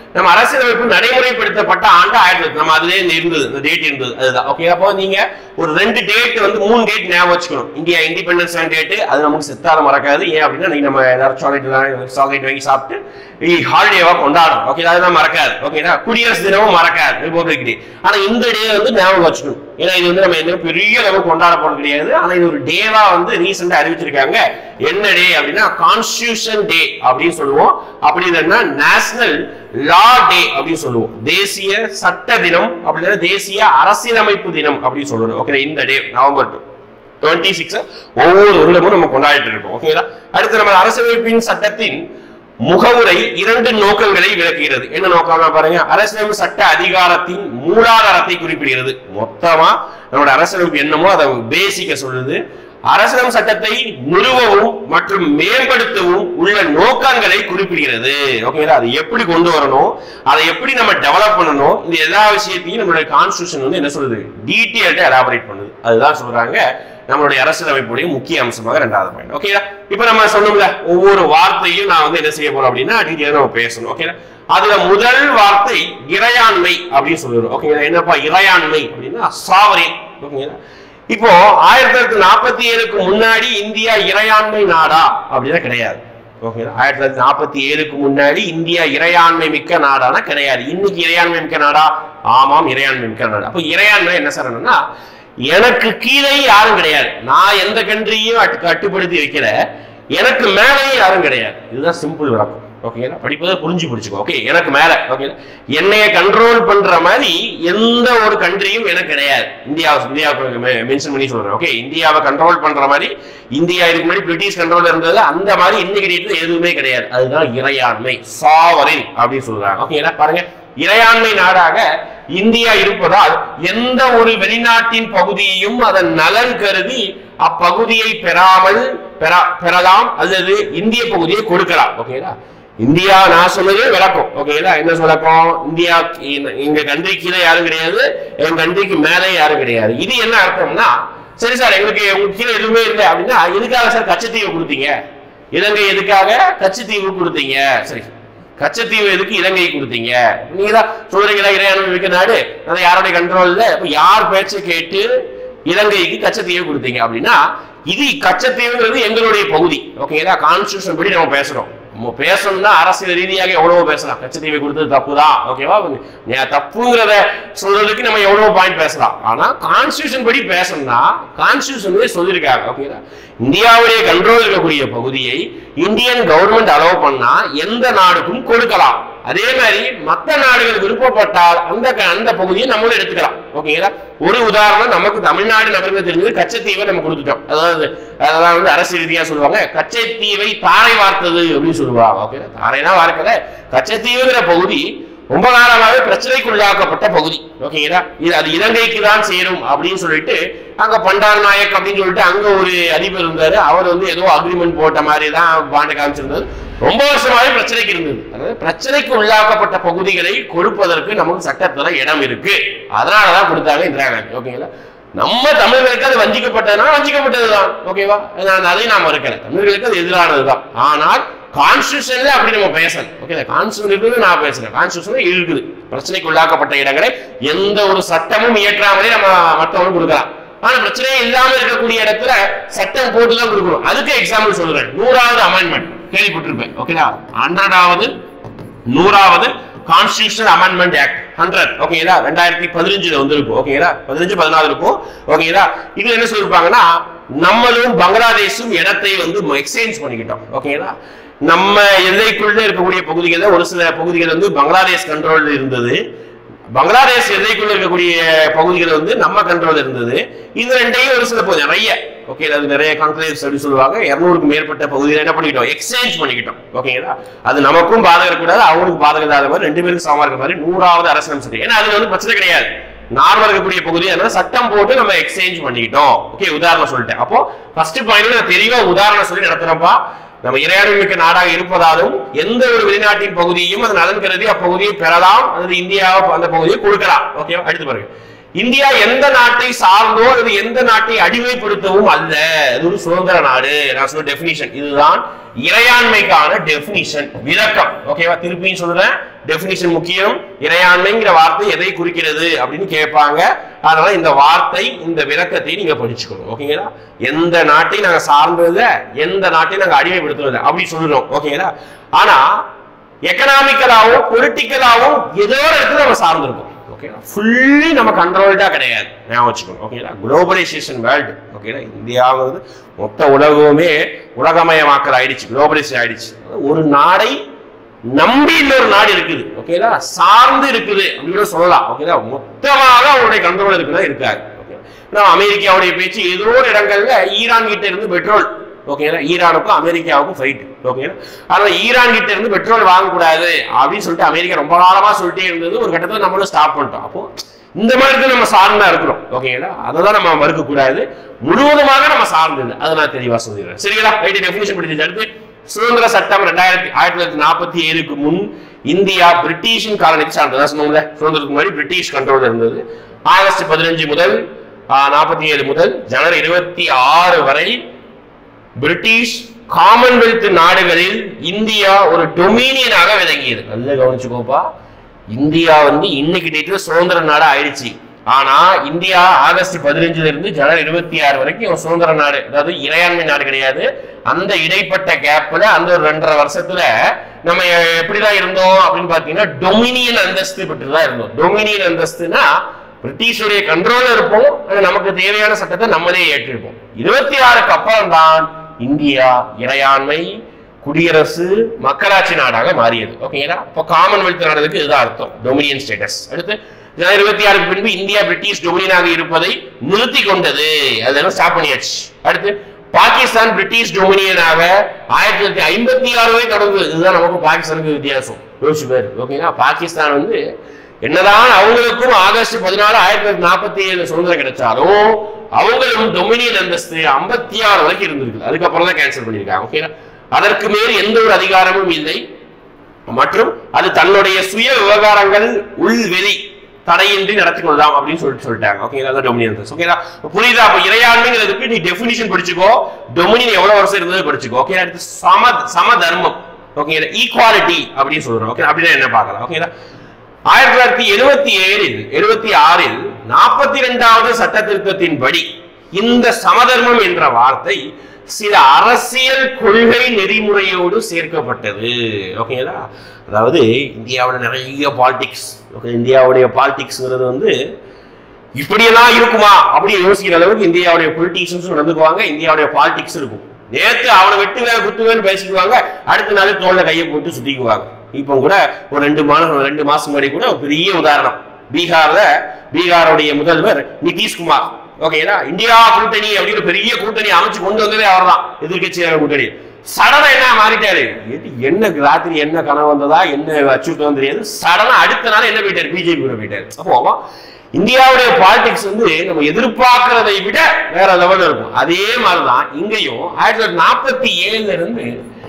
S1: நம்ம அரசியலமைப்பு நடைமுறைப்படுத்தப்பட்ட ஆண்டு ஆயிரத்தி தொள்ளாயிரத்தி நம்ம அதுலேயே இருந்தது இந்த டேட் இருந்தது அதுதான் ஓகே அப்போ நீங்க ஒரு ரெண்டு டேட் வந்து மூணு டேட் ஞாபகம் வச்சுக்கணும் இந்தியா இண்டிபெண்டன்ஸ் டேட் அது நமக்கு செத்தால மறக்காது ஏன் அப்படின்னா நீங்க நம்ம ஏதாவது சாக்லேட் சாக்லேட் வாங்கி சாப்பிட்டு ஹாலிடேவா கொண்டாடுறோம் ஓகே அதெல்லாம் மறக்காது ஓகேனா குடியரசு தினமும் மறக்காது ரிபப்ளிக் டே ஆனா இந்த டே வந்து ஞாபகம் வச்சுக்கணும் ஏன்னா இது வந்து நம்ம எந்த பெரிய அளவு கொண்டாட போறது கிடையாது ஆனா இது ஒரு டேவா வந்து ரீசெண்டா அறிவிச்சிருக்காங்க என்ன டே அப்படின்னா கான்ஸ்டியூஷன் டே அப்படின்னு சொல்லுவோம் அப்படி இல்லைன்னா நேஷனல் லா டே அப்படின்னு சொல்லுவோம் தேசிய சட்ட தினம் அப்படின்னா தேசிய அரசியலமைப்பு தினம் அப்படின்னு சொல்லுவோம் ஓகே இந்த day November to twenty six ஒவ்வொரு வருடமும் நம்ம கொண்டாடிட்டு இருக்கோம் ஓகேங்களா அடுத்து நம்ம அரசியலமைப்பின் சட்டத்தின் முகவுரை இரண்டு நோக்கங்களை விளக்குகிறது என்ன நோக்கம் பாருங்க அரசியலமைப்பு சட்ட அதிகாரத்தின் மூலாதாரத்தை குறிப்பிடுகிறது மொத்தமா நம்மளோட அரசியலமைப்பு என்னமோ அதை பேசிக்க சொல்லுது அரசியலமைப்பு சட்டத்தை நிறுவவும் மற்றும் மேம்படுத்தவும் உள்ள நோக்கங்களை குறிப்பிடுகிறது ஓகேங்களா அதை எப்படி கொண்டு வரணும் அதை எப்படி நம்ம டெவலப் பண்ணணும் இந்த எல்லா விஷயத்தையும் நம்மளுடைய கான்ஸ்டியூஷன் வந்து என்ன சொல்லுது டீட்டெயில்டா எலாபரேட் பண்ணுது அதுதான் சொல்றாங்க நம்மளுடைய அரசியலமைப்புடைய முக்கிய அம்சமாக ரெண்டாவது பாயிண்ட் ஓகேங்களா இப்போ நம்ம சொன்னோம்ல ஒவ்வொரு வார்த்தையும் நான் வந்து என்ன செய்ய போறோம் அப்படின்னா டீட்டெயிலாக நம்ம பேசணும் ஓகேங்களா அதுல முதல் வார்த்தை இறையாண்மை அப்படின்னு சொல்லுறோம் ஓகேங்களா என்னப்பா இறையாண்மை அப்படின்னா சாவரே ஓகேங்களா இப்போ ஆயிரத்தி தொள்ளாயிரத்தி நாற்பத்தி ஏழுக்கு முன்னாடி இந்தியா இறையாண்மை நாடா அப்படின்னா கிடையாது ஓகேங்களா ஆயிரத்தி தொள்ளாயிரத்தி நாற்பத்தி ஏழுக்கு முன்னாடி இந்தியா இறையாண்மை மிக்க நாடானா கிடையாது இன்னைக்கு இறையாண்மை மிக்க நாடா ஆமாம் இறையாண்மை மிக்க நாடு அப்போ இறையாண்மை என்ன சார் எனக்கு கீழே யாரும் கிடையாது நான் எந்த கண்ட்ரியும் கட்டுப்படுத்தி வைக்கிற எனக்கு மேலேயும் யாரும் கிடையாது இதுதான் சிம்பிள் விளக்கம் ஓகேங்களா படிப்பதை புரிஞ்சு பிடிச்சிக்கோ ஓகே எனக்கு மேல ஓகே என்னைய கண்ட்ரோல் பண்ற மாதிரி எந்த ஒரு கண்ட்ரியும் எனக்கு கிடையாது இந்தியாவை இந்தியாவுக்கு மென்ஷன் பண்ணி சொல்றேன் ஓகே இந்தியாவை கண்ட்ரோல் பண்ற மாதிரி இந்தியா இதுக்கு முன்னாடி பிரிட்டிஷ் கண்ட்ரோல் இருந்தது அந்த மாதிரி இன்னைக்கு டேட்ல எதுவுமே கிடையாது அதுதான் இறையாண்மை சாவரின் அப்படின்னு சொல்றாங்க ஓகேங்களா பாருங்க இறையாண்மை நாடாக இந்தியா இருப்பதால் எந்த ஒரு வெளிநாட்டின் பகுதியையும் அதன் நலன் கருதி அப்பகுதியை பெறாமல் பெறா- பெறலாம் அல்லது இந்திய பகுதியை கொடுக்கலாம் ஓகேங்களா இந்தியா நான் சொன்னது விளக்கம் ஓகேங்களா என்ன விளக்கம் இந்தியா இந்த- எங்க கண்ட்ரி கீழே யாரும் கிடையாது என் கண்ட்ரிக்கு மேலே யாரும் கிடையாது இது என்ன அர்த்தம்னா சரி சார் எங்களுக்கு உங்க கீழே எதுவுமே இல்லை அப்படின்னா எதுக்காக சார் கச்சத்தீவு கொடுத்தீங்க இலங்கை எதுக்காக கச்சத்தீவு கொடுத்தீங்க சரி கச்சத்தீவு எதுக்கு இலங்கை கொடுத்தீங்க நீங்க தான் சொல்றீங்களா இறையாண்மை மிக்க நாடு அது யாருடைய கண்ட்ரோல்ல இப்ப யார் பேச்சை கேட்டு இலங்கைக்கு கச்சத்தீவு கொடுத்தீங்க அப்படின்னா இது கச்சத்தீவுங்கிறது எங்களுடைய பகுதி ஓகேங்களா கான்ஸ்டியூஷன் படி நம்ம பேசுறோம் நம்ம பேசணும்னா அரசியல் ரீதியாக எவ்வளவோ பேசலாம் கச்சத்தீவை கொடுத்தது தப்பு தான் ஓகேவா நே- தப்புங்கிறத சொல்றதுக்கு நம்ம எவ்வளவோ பாயிண்ட் பேசலாம் ஆனா கான்ஸ்டியூஷன் படி பேசணும்னா கான்ஸ்டியூஷன்லேயே சொல்லியிருக்காங்க ஓகேங்களா இந்தியாவுடைய கண்ட்ரோல் இருக்கக்கூடிய பகுதியை இந்தியன் கவர்மெண்ட் அலோவ் பண்ணா எந்த நாடுக்கும் கொடுக்கலாம் அதே மாதிரி மற்ற நாடுகள் விருப்பப்பட்டால் அந்த க- அந்த பகுதியை நம்மளும் எடுத்துக்கலாம் ஓகேங்களா ஒரு உதாரணம் நமக்கு தமிழ்நாடு நகருக்கு தெரிஞ்சது கச்சத்தீவை நம்ம கொடுத்துட்டோம் அதாவது அதெல்லாம் வந்து அரசு ரீதியா சொல்லுவாங்க கச்சத்தீவை தாரை வார்த்தது அப்படின்னு சொல்லுவாங்க ஓகே தாரைனா வார்க்கல கச்சத்தீவுங்கிற பகுதி ரொம்ப காலமாகவே பிரச்சனைக்குள்ளாக்கப்பட்ட பகுதி ஓகேங்களா இது அது இலங்கைக்கு தான் சேரும் அப்படின்னு சொல்லிட்டு அங்க பண்டார் நாயக் அப்படின்னு சொல்லிட்டு அங்க ஒரு அதிபர் இருந்தாரு அவர் வந்து ஏதோ அக்ரிமெண்ட் போட்ட மாதிரி தான் பாண்டு காமிச்சிருந்தது ரொம்ப வருஷமாவே பிரச்சனைக்கு இருந்தது அதாவது பிரச்சனைக்கு உள்ளாக்கப்பட்ட பகுதிகளை கொடுப்பதற்கு நமக்கு சட்டத்துல இடம் இருக்கு அதனாலதான் கொடுத்தாங்க இந்திரா காந்தி ஓகேங்களா நம்ம தமிழர்களுக்கு அது வஞ்சிக்கப்பட்டதுனா வஞ்சிக்கப்பட்டதுதான் ஓகேவா நான் அதையும் நான் மறுக்கல தமிழர்களுக்கு அது எதிரானதுதான் ஆனால் கான்ஸ்டியூஷன்ல அப்படி நம்ம பேசணும் ஓகே கான்ஸ்டியூஷன் இருக்குது நான் பேசுறேன் கான்ஸ்டியூஷன் இருக்குது பிரச்சனைக்கு உள்ளாக்கப்பட்ட இடங்களை எந்த ஒரு சட்டமும் இயற்றாமலே நம்ம மற்றவங்க கொடுக்கலாம் ஆனா பிரச்சனையே இல்லாம இருக்கக்கூடிய இடத்துல சட்டம் போட்டு தான் கொடுக்கணும் அதுக்கு எக்ஸாம்பிள் சொல்றேன் நூறாவது அமெண்ட்மெண்ட் கேள்விப்பட்டிருப்பேன் ஓகேங்களா ஹண்ட்ரடாவது நூறாவது கான்ஸ்டியூஷன் அமெண்ட்மெண்ட் ஆக்ட் ஹண்ட்ரட் ஓகேங்களா ரெண்டாயிரத்தி பதினஞ்சுல வந்திருக்கும் ஓகேங்களா பதினஞ்சு பதினாலு இருக்கும் ஓகேங்களா இது என்ன சொல்லிருப்பாங்கன்னா நம்மளும் பங்களாதேஷும் இடத்தை வந்து எக்ஸ்சேஞ்ச் பண்ணிக்கிட்டோம் ஓகேங்களா நம்ம எல்லைக்குள்ள இருக்கக்கூடிய பகுதிகளில் ஒரு சில பகுதிகள் வந்து பங்களாதேஷ் கண்ட்ரோல் இருந்தது பங்களாதேஷ் எல்லைக்குள்ள இருக்கக்கூடிய பகுதிகள் வந்து நம்ம கண்ட்ரோல் இருந்தது இது ரெண்டையும் ஒரு சில பகுதி நிறைய ஓகே அது நிறைய கான்க்ளேவ்ஸ் அப்படி சொல்லுவாங்க இருநூறுக்கு மேற்பட்ட பகுதியில் என்ன பண்ணிக்கிட்டோம் எக்ஸ்சேஞ்ச் பண்ணிக்கிட்டோம் ஓகேங்களா அது நமக்கும் பாதகம் இருக்கக்கூடாது அவனுக்கு பாதகம் இல்லாத மாதிரி ரெண்டு பேரும் சமமா இருக்கிற மாதிரி நூறாவது அரசியல் சட்டம் ஏன்னா அது வந்து பிரச்சனை கிடையாது நார்மல் இருக்கக்கூடிய பகுதி அதனால சட்டம் போட்டு நம்ம எக்ஸ்சேஞ்ச் பண்ணிக்கிட்டோம் ஓகே உதாரணம் சொல்லிட்டேன் அப்போ ஃபர்ஸ்ட் பாயிண்ட் நான் தெளிவா உதாரணம் சொல்லி நடத்துறப்பா நம்ம இறையாண்மை மிக்க நாடாக இருப்பதாலும் எந்த ஒரு வெளிநாட்டின் பகுதியும் அது நலன் கருதி அப்பகுதியை பெறலாம் அல்லது இந்தியாவை அந்த பகுதியை கொடுக்கலாம் ஓகே அடுத்து பாருங்க இந்தியா எந்த நாட்டை சார்ந்தோ அல்லது எந்த நாட்டை அடிமைப்படுத்தவும் அல்ல இது ஒரு சுதந்திர நாடு நான் சொன்ன டெபினிஷன் இதுதான் இறையாண்மைக்கான டெபினிஷன் விளக்கம் ஓகேவா திருப்பியும் சொல்றேன் டெபினிஷன் முக்கியம் இறையாண்மைங்கிற வார்த்தை எதை குறிக்கிறது அப்படின்னு கேட்பாங்க அதனால இந்த வார்த்தை இந்த விளக்கத்தை நீங்க படிச்சுக்கணும் ஓகேங்களா எந்த நாட்டை நாங்க சார்ந்தது எந்த நாட்டை நாங்க அடிமைப்படுத்துவது அப்படி சொல்றோம் ஓகேங்களா ஆனா எக்கனாமிக்கலாவும் பொலிட்டிக்கலாவும் ஏதோ ஒரு இடத்துல நம்ம சார்ந்திருக்கோம் ஓகேங்களா ஃபுல்லி நம்ம கண்ட்ரோல்டா கிடையாது ஞாபகம் வச்சுக்கணும் ஓகேங்களா குளோபலைசேஷன் வேர்ல்டு ஓகேங்களா இந்தியாவது மொத்த உலகமே உலகமயமாக்கல் ஆயிடுச்சு குளோபலைசேஷன் ஆயிடுச்சு ஒரு நாடை நம்பி இன்னொரு நாடு இருக்குது ஓகேங்களா சார்ந்து இருக்குது அப்படின்னு கூட சொல்லலாம் ஓகேங்களா மொத்தமாக அவருடைய கண்ட்ரோல் இருக்குதா இருக்காது ஓகேங்களா நான் அமெரிக்காவுடைய பேச்சு ஏதோ ஒரு இடங்கள்ல ஈரான் கிட்ட இருந்து பெட்ரோல் ஓகேங்களா ஈரானுக்கும் அமெரிக்காவுக்கும் ஃபைட் ஓகேங்களா அதனால ஈரான் கிட்ட இருந்து பெட்ரோல் வாங்கக்கூடாது அப்படின்னு சொல்லிட்டு அமெரிக்கா ரொம்ப காலமா சொல்லிட்டே இருந்தது ஒரு கட்டத்துல நம்மளும் ஸ்டாப் பண்ணிட்டோம் அப்போ இந்த மாதிரி தான் நம்ம சார்ந்தா இருக்கிறோம் ஓகேங்களா அதை தான் நம்ம மறுக்க கூடாது முழுவதுமாக நம்ம சார்ந்தது அதை நான் தெளிவா சொல்லிடுறேன் சரிங்களா ரைட் டெஃபினேஷன் படிச்சு அடுத்து சுதந்திர சட்டம் ரெண்டாயிரத்தி ஆயிரத்தி தொள்ளாயிரத்தி நாற்பத்தி ஏழுக்கு முன் இந்தியா பிரிட்டிஷின் காலனிக்கு சார்ந்தது அதான் சொன்னோம்ல சுதந்திரத்துக்கு முன்னாடி பிரிட்டிஷ் கண்ட்ரோல் இருந்தது ஆகஸ்ட் பதினஞ்சு முதல் நாற்பத்தி ஏழு முதல் ஜனவரி இருபத்தி ஆறு வரை பிரிட்டிஷ் காமன்வெல்த் நாடுகளில் இந்தியா ஒரு டொமினியனாக விளங்கியது நல்லா கவனிச்சுக்கோப்பா இந்தியா வந்து இன்னைக்கு டேட்ல சுதந்திர நாடு ஆயிடுச்சு ஆனா இந்தியா ஆகஸ்ட் பதினஞ்சுல இருந்து ஜனவரி இருபத்தி ஆறு வரைக்கும் ஒரு சுதந்திர நாடு அதாவது இறையாண்மை நாடு கிடையாது அந்த இடைப்பட்ட கேப்ல அந்த ஒரு ரெண்டரை வருஷத்துல நம்ம எப்படிதான் இருந்தோம் அப்படின்னு பாத்தீங்கன்னா டொமினியன் அந்தஸ்து பெற்று தான் இருந்தோம் டொமினியன் அந்தஸ்துனா பிரிட்டிஷுடைய கண்ட்ரோல இருப்போம் ஆனா நமக்கு தேவையான சட்டத்தை நம்மளே ஏற்றிருப்போம் இருபத்தி ஆறுக்கு அப்புறம் தான் இந்தியா இறையாண்மை குடியரசு மக்களாட்சி நாடாக மாறியது ஓகேங்களா இப்போ காமன்வெல்த் நாடுக்கு இதுதான் அர்த்தம் டொமினியன் ஸ்டேட்டஸ் அடுத்து ஜனவரி இருபத்தி ஆறுக்கு பின்பு இந்தியா பிரிட்டிஷ் டொமினியனாக இருப்பதை நிறுத்தி கொண்டது அதெல்லாம் ஸ்டாப் பண்ணியாச்சு அடுத்து பாகிஸ்தான் பிரிட்டிஷ் டொமினியனாக ஆயிரத்தி தொள்ளாயிரத்தி ஐம்பத்தி ஆறு வரை தொடர்ந்து இதுதான் நமக்கு பாகிஸ்தானுக்கு வித்தியாசம் யோசிச்சு பேர் ஓகேங்களா பாகிஸ்தான் வந்து என்னதான் அவங்களுக்கும் ஆகஸ்ட் பதினாலு ஆயிரத்தி தொள்ளாயிரத்தி நாற்பத்தி ஏழு சுதந்திரம் கிடைச்சாலும் அவங்களும் டொமினியன் அந்தஸ்து ஐம்பத்தி ஆறு வரைக்கும் இருந்திருக்கு அதுக்கப்புறம் தான் கேன்சல் பண்ணியிருக்காங்க ஓகேங்களா அதற்கு மேல் எந்த ஒரு அதிகாரமும் இல்லை மற்றும் அது தன்னுடைய சுய விவகாரங்கள் உள்வெளி தடையின்றி நடத்தி கொள்ளலாம் அப்படின்னு சொல்லிட்டு சொல்லிட்டாங்க ஓகேங்களா அதான் டொமினியன் ஓகேங்களா புரியுதா அப்ப இறையாண்மைங்கிறதுக்கு நீ டெஃபினிஷன் படிச்சுக்கோ டொமினியன் எவ்வளவு வருஷம் இருந்தது படிச்சுக்கோ ஓகே அடுத்து சம சம தர்மம் ஓகேங்களா ஈக்குவாலிட்டி அப்படின்னு சொல்றோம் ஓகே அப்படின்னா என்ன பார்க்கலாம் ஓகேங்களா ஆயிரத்தி தொள்ளாயிரத்தி எழுபத்தி ஏழில் எழுபத்தி ஆறில் நாற்பத்தி இரண்டாவது சட்ட திருத்தத்தின்படி இந்த சமதர்மம் என்ற வார்த்தை சில அரசியல் கொள்கை நெறிமுறையோடு சேர்க்கப்பட்டது ஓகேங்களா அதாவது இந்தியாவில் நிறைய பாலிடிக்ஸ் ஓகே இந்தியாவுடைய பாலிடிக்ஸ்ங்கிறது வந்து இப்படியெல்லாம் இருக்குமா அப்படி யோசிக்கிற அளவுக்கு இந்தியாவுடைய பொலிட்டீஷியன்ஸும் நடந்துக்குவாங்க இந்தியாவுடைய பாலிடிக்ஸ் இருக்கும் நேத்து அவனை வெட்டுவேன் குத்துவேன்னு பேசிக்குவாங்க அடுத்த நாள் தோல்ல கையை போட்டு சுத்திக்குவாங்க இப்போ கூட ஒரு ரெண்டு மாதம் ரெண்டு மாசம் முன்னாடி கூட ஒரு பெரிய உதாரணம் பீகார்ல பீகாருடைய முதல்வர் நிதிஷ்குமார் ஓகேங்களா இந்தியா கூட்டணி அப்படின்னு பெரிய கூட்டணி அமைச்சு கொண்டு வந்ததே அவர்தான் எதிர்கட்சியான கூட்டணி சடனா என்ன மாறிட்டாரு எது- என்ன ராத்திரி என்ன கனவு வந்ததா என்ன அச்சுறுத்தம் தெரியாது சடனா அடுத்த நாள் என்ன போயிட்டாரு பிஜேபி கூட போயிட்டாரு அப்போ இந்தியாவுடைய பாலிடிக்ஸ் வந்து நம்ம எதிர்பார்க்கிறதை விட வேற லெவல்ல இருக்கும் அதே மாதிரிதான் இங்கேயும் ஆயிரத்தி தொள்ளாயிரத்தி நாற்பத்தி ஏழுல இருந்து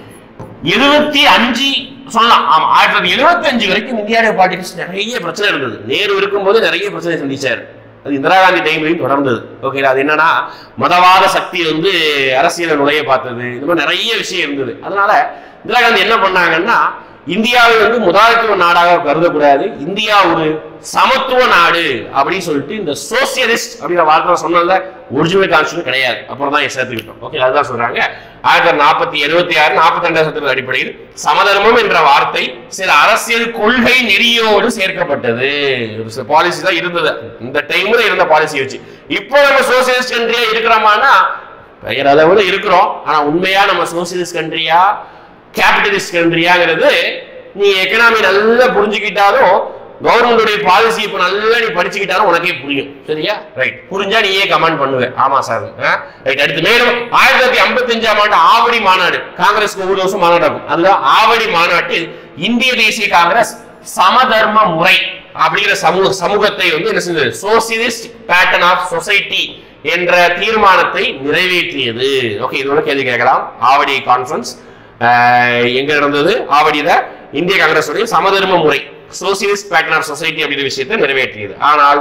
S1: எழுபத்தி அஞ்சு சொல்லலாம் ஆமா ஆயிரத்தி தொள்ளாயிரத்தி எழுபத்தி அஞ்சு வரைக்கும் இந்தியாவுடைய பாலிடிக்ஸ் நிறைய பிரச்சனை இருந்தது நேரு இருக்கும்போது நிறைய பிரச்சனை சந்திச்சாரு அது இந்திரா காந்தி டைம்லையும் தொடர்ந்தது ஓகே அது என்னன்னா மதவாத சக்தி வந்து அரசியல நுழைய பார்த்தது இந்த மாதிரி நிறைய விஷயம் இருந்தது அதனால இந்திரா காந்தி என்ன பண்ணாங்கன்னா இந்தியாவை வந்து முதலாளித்துவ நாடாக கருதக்கூடாது இந்தியா ஒரு சமத்துவ நாடு அப்படின்னு சொல்லிட்டு இந்த சோசியலிஸ்ட் அப்படிங்கிற வார்த்தை சொன்னதுல ஒரிஜினல் கான்ஸ்டியூஷன் கிடையாது அப்புறம் தான் சேர்த்துக்கிட்டோம் ஓகே அதுதான் சொல்றாங்க ஆயிரத்தி தொள்ளாயிரத்தி நாற்பத்தி எழுபத்தி ஆறு நாற்பத்தி ரெண்டாம் சட்டத்தின் அடிப்படையில் சமதர்மம் என்ற வார்த்தை சில அரசியல் கொள்கை நெறியோடு சேர்க்கப்பட்டது பாலிசி தான் இருந்தது இந்த டைம்ல இருந்த பாலிசி வச்சு இப்போ நம்ம சோசியலிஸ்ட் கண்ட்ரியா இருக்கிறோமானா பெயர் அளவுல இருக்கிறோம் ஆனா உண்மையா நம்ம சோசியலிஸ்ட் கண்ட்ரியா கேபிட்டலிஸ்ட் கண்ட்ரியாங்கிறது நீ எக்கனாமி நல்லா புரிஞ்சுக்கிட்டாலும் கவர்மெண்டுடைய பாலிசி இப்ப நல்லா நீ படிச்சுக்கிட்டாலும் உனக்கே புரியும் சரியா ரைட் புரிஞ்சா நீயே கமெண்ட் பண்ணுவ ஆமா சார் ரைட் அடுத்து மேலும் ஆயிரத்தி தொள்ளாயிரத்தி ஐம்பத்தி அஞ்சாம் ஆண்டு ஆவடி மாநாடு காங்கிரஸ்க்கு ஒவ்வொரு வருஷம் மாநாடு ஆகும் அதுல ஆவடி மாநாட்டில் இந்திய தேசிய காங்கிரஸ் சமதர்ம முறை அப்படிங்கிற சமூக சமூகத்தை வந்து என்ன செஞ்சது சோசியலிஸ்ட் பேட்டர்ன் ஆஃப் சொசைட்டி என்ற தீர்மானத்தை நிறைவேற்றியது ஓகே இதோட கேள்வி கேட்கலாம் ஆவடி கான்ஃபரன்ஸ் எங்க நடந்தது ஆவடியில இந்திய காங்கிரஸ் உடைய சமதர்ம முறை சோசியலிஸ்ட் பேட்டர்ன் ஆஃப் சொசைட்டி அப்படிங்கிற விஷயத்தை நிறைவேற்றியது ஆனால்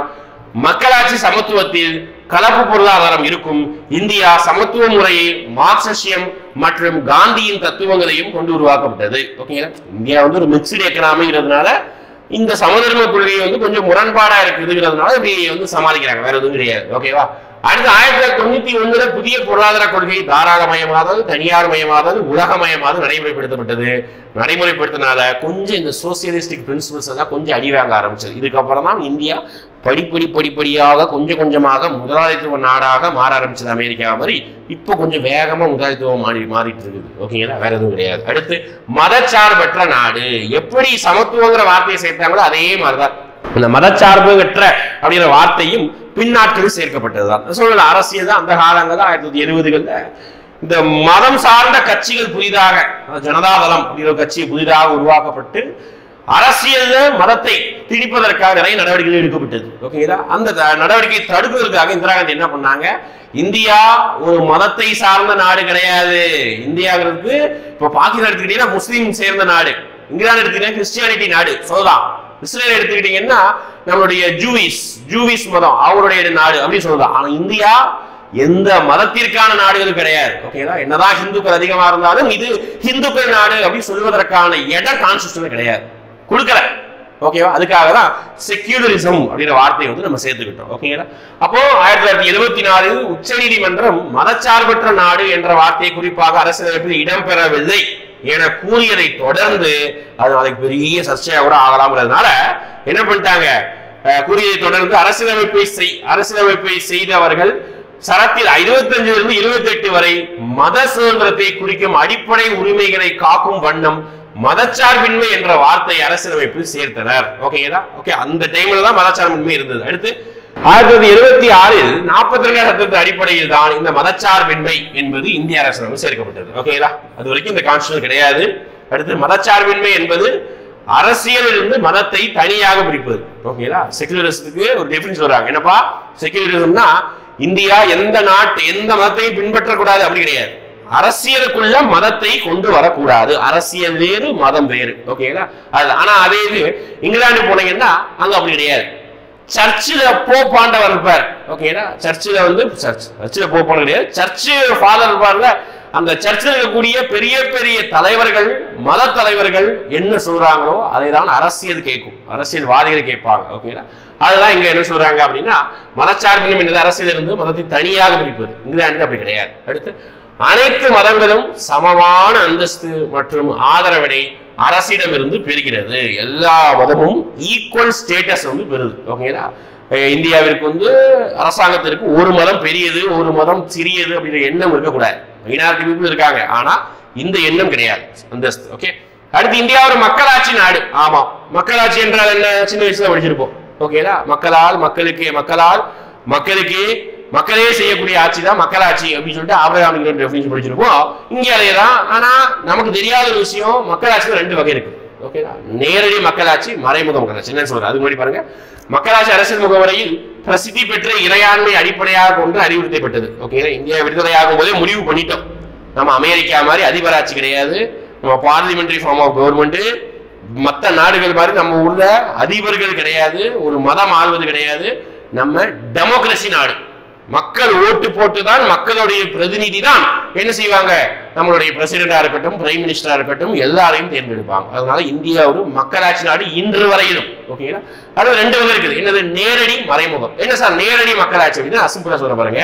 S1: மக்களாட்சி சமத்துவத்தில் கலப்பு பொருளாதாரம் இருக்கும் இந்தியா சமத்துவ முறையை மார்க்சியம் மற்றும் காந்தியின் தத்துவங்களையும் கொண்டு உருவாக்கப்பட்டது ஓகேங்களா இந்தியா வந்து ஒரு மிக்சடு எக்கனாமிங்கிறதுனால இந்த சமதர்ம கொள்கை வந்து கொஞ்சம் முரண்பாடா இருக்குதுங்கிறதுனால இப்படி வந்து சமாளிக்கிறாங்க வேற எதுவும் கிடையாது ஓகேவா அடுத்து ஆயிரத்தி தொள்ளாயிரத்தி தொண்ணூத்தி ஒண்ணுல புதிய பொருளாதார கொள்கை தாராளமயமாதல் தனியார் மயமாதல் உலகமயமாதல் நடைமுறைப்படுத்தப்பட்டது நடைமுறைப்படுத்தினால கொஞ்சம் இந்த சோசியலிஸ்டிக் பிரின்சிபல்ஸ் எல்லாம் கொஞ்சம் அடி வாங்க ஆரம்பிச்சது இதுக்கப்புறம் தான் இந்தியா படிப்படி படிப்படியாக கொஞ்சம் கொஞ்சமாக முதலாளித்துவ நாடாக மாற ஆரம்பிச்சது அமெரிக்கா மாதிரி இப்போ கொஞ்சம் வேகமா முதலாளித்துவம் மாறி மாறிட்டு இருக்குது ஓகேங்களா வேற எதுவும் கிடையாது அடுத்து மதச்சார்பற்ற நாடு எப்படி சமத்துவங்கிற வார்த்தையை சேர்த்தாங்களோ அதே மாதிரிதான் இந்த மதச்சார்புகற்ற அப்படிங்கிற வார்த்தையும் பின்னாட்களில் சேர்க்கப்பட்டதுதான் சொல்லல அரசியல் தான் அந்த காலங்கள் ஆயிரத்தி தொள்ளாயிரத்தி எழுபதுகள்ல இந்த மதம் சார்ந்த கட்சிகள் புதிதாக அதாவது ஜனதாதளம் அப்படிங்கிற ஒரு கட்சி புதிதாக உருவாக்கப்பட்டு அரசியல்ல மதத்தை திணிப்பதற்காக நிறைய நடவடிக்கைகள் எடுக்கப்பட்டது ஓகேங்களா அந்த த- நடவடிக்கையை தடுப்பதற்காக இந்திரா காந்தி என்ன பண்ணாங்க இந்தியா ஒரு மதத்தை சார்ந்த நாடு கிடையாது இந்தியாங்கிறதுக்கு இப்ப பாகிஸ்தான் எடுத்துக்கிட்டீங்கன்னா முஸ்லீம் சேர்ந்த நாடு இங்கிலாந்து எடுத்துக்கிட்டீங்கன்னா கிறிஸ்டியானிட்டி நாடு சொல்லலாம் இஸ்ரேல் எடுத்துக்கிட்டீங்கன்னா நம்மளுடைய ஜூவிஸ் ஜூவிஸ் மதம் அவருடைய நாடு அப்படின்னு சொல்லலாம் ஆனா இந்தியா எந்த மதத்திற்கான நாடுகள் கிடையாது ஓகேங்களா என்னதான் ஹிந்துக்கள் அதிகமா இருந்தாலும் இது ஹிந்துக்கள் நாடு அப்படின்னு சொல்வதற்கான இடம் கான்ஸ்டியூஷன் கிடையாது கொடுக்கல ஓகேவா அதுக்காக தான் செக்யூலரிசம் அப்படிங்கிற வார்த்தையை வந்து நம்ம சேர்த்துக்கிட்டோம் ஓகேங்களா அப்போ ஆயிரத்தி தொள்ளாயிரத்தி எழுபத்தி நாலில் உச்சநீதிமன்றம் மதச்சார்பற்ற நாடு என்ற வார்த்தையை குறிப்பாக அரசியலமைப்பில் இடம்பெறவில்லை என கூறியதை தொடர்ந்து அது நாளைக்கு பெரிய சர்ச்சையா கூட ஆகலாம்ன்றதுனால என்ன பண்ணிட்டாங்க அஹ், கூறியதை தொடர்ந்து அரசியலமைப்பை செய் அரசியலமைப்பை செய்தவர்கள் சரத்தில் இருபத்தஞ்சுல இருந்து இருபத்தி எட்டு வரை மத சுதந்திரத்தை குறிக்கும் அடிப்படை உரிமைகளை காக்கும் வண்ணம் மதச்சார்பின்மை என்ற வார்த்தை அரசியலமைப்பில் சேர்த்தனர் ஓகேங்களா ஓகே அந்த டைம்ல தான் மதச்சார்பின்மை இருந்தது அடுத்து ஆயிரத்தி தொள்ளாயிரத்தி எழுபத்தி ஆறில் நாற்பத்தி ரெண்டாம் சட்டத்தின் அடிப்படையில் தான் இந்த மதச்சார்பின்மை என்பது இந்திய அரசியலமைப்பு சேர்க்கப்பட்டது ஓகேங்களா அது வரைக்கும் இந்த கான்ஸ்டியூஷன் கிடையாது அடுத்து மதச்சார்பின்மை என்பது அரசியலில் இருந்து மதத்தை தனியாக பிரிப்பது ஓகேங்களா செகுலரிசத்துக்கு ஒரு டெஃபினிஷன் சொல்றாங்க என்னப்பா செகுலரிசம்னா இந்தியா எந்த நாட்டு எந்த மதத்தையும் பின்பற்றக்கூடாது அப்படி கிடையாது அரசியலுக்குள்ள மதத்தை கொண்டு வரக்கூடாது அரசியல் வேறு மதம் வேறு ஓகேங்களா அது ஆனா அதே இது இங்கிலாந்து போனீங்கன்னா அங்க அப்படி கிடையாது சர்ச்சில் போப்பாண்டவர் இருப்பார் ஓகேங்களா சர்ச்சில் வந்து சர்ச் சர்ச்சில் போப்பாண்டவர் கிடையாது சர்ச்சு ஃபாதர் இருப்பார்ல அந்த சர்ச்சில் இருக்கக்கூடிய பெரிய பெரிய தலைவர்கள் மத தலைவர்கள் என்ன சொல்றாங்களோ அதை தான் அரசியல் கேட்கும் அரசியல்வாதிகள் கேட்பாங்க ஓகேங்களா அதுதான் இங்க என்ன சொல்றாங்க அப்படின்னா மதச்சார்பின்மை என்பது அரசியல் இருந்து மதத்தை தனியாக பிரிப்பது இங்கிலாந்து அப்படி கிடையாது அடுத்து அனைத்து மதங்களும் சமமான அந்தஸ்து மற்றும் ஆதரவினை அரசிடமிருந்து பெறுகிறது எல்லா மதமும் ஈக்குவல் ஸ்டேட்டஸ் வந்து பெறுது ஓகேங்களா அஹ் இந்தியாவிற்கு வந்து அரசாங்கத்திற்கு ஒரு மதம் பெரியது ஒரு மதம் சிறியது அப்படிங்கிற எண்ணம் இருக்கக்கூடாது மைனாரிட்டி பீப்புள் இருக்காங்க ஆனா இந்த எண்ணம் கிடையாது அந்தஸ்து ஓகே அடுத்து இந்தியா ஒரு மக்களாட்சி நாடு ஆமா மக்களாட்சி என்றால் என்ன சின்ன வயசுல படிச்சிருப்போம் ஓகேங்களா மக்களால் மக்களுக்கு மக்களால் மக்களுக்கு மக்களே செய்யக்கூடிய ஆட்சி தான் மக்களாட்சி அப்படின்னு சொல்லிட்டு ஆபராமிக் டெஃபினிஷன் படிச்சிருப்போம் இங்க அதே தான் ஆனா நமக்கு தெரியாத ஒரு விஷயம் மக்களாட்சியில் ரெண்டு வகை இருக்கு ஓகேங்களா நேரடி மக்களாட்சி மறைமுக மக்களாட்சி என்னன்னு சொல்றது அது முன்னாடி பாருங்க மக்களாட்சி அரசியல் முகவரையில் பிரசித்தி பெற்ற இறையாண்மை அடிப்படையாக கொண்டு அறிவுறுத்தப்பட்டது ஓகேங்களா இந்தியா விடுதலையாகும் போதே முடிவு பண்ணிட்டோம் நம்ம அமெரிக்கா மாதிரி அதிபராட்சி கிடையாது நம்ம பார்லிமெண்டரி ஃபார்ம் ஆஃப் கவர்மெண்ட் மற்ற நாடுகள் மாதிரி நம்ம ஊர்ல அதிபர்கள் கிடையாது ஒரு மதம் ஆள்வது கிடையாது நம்ம டெமோக்ரஸி நாடு மக்கள் ஓட்டு போட்டு தான் மக்களுடைய பிரதிநிதி தான் என்ன செய்வாங்க நம்மளுடைய பிரசிடண்டா இருக்கட்டும் பிரைம் மினிஸ்டரா இருக்கட்டும் எல்லாரையும் தேர்ந்தெடுப்பாங்க அதனால இந்தியா ஒரு மக்களாட்சி நாடு இன்று வரையிலும் ஓகேங்களா அது ரெண்டு வகை இருக்குது என்னது நேரடி மறைமுகம் என்ன சார் நேரடி மக்களாட்சி அப்படின்னு அசிம்பிளா சொல்ல பாருங்க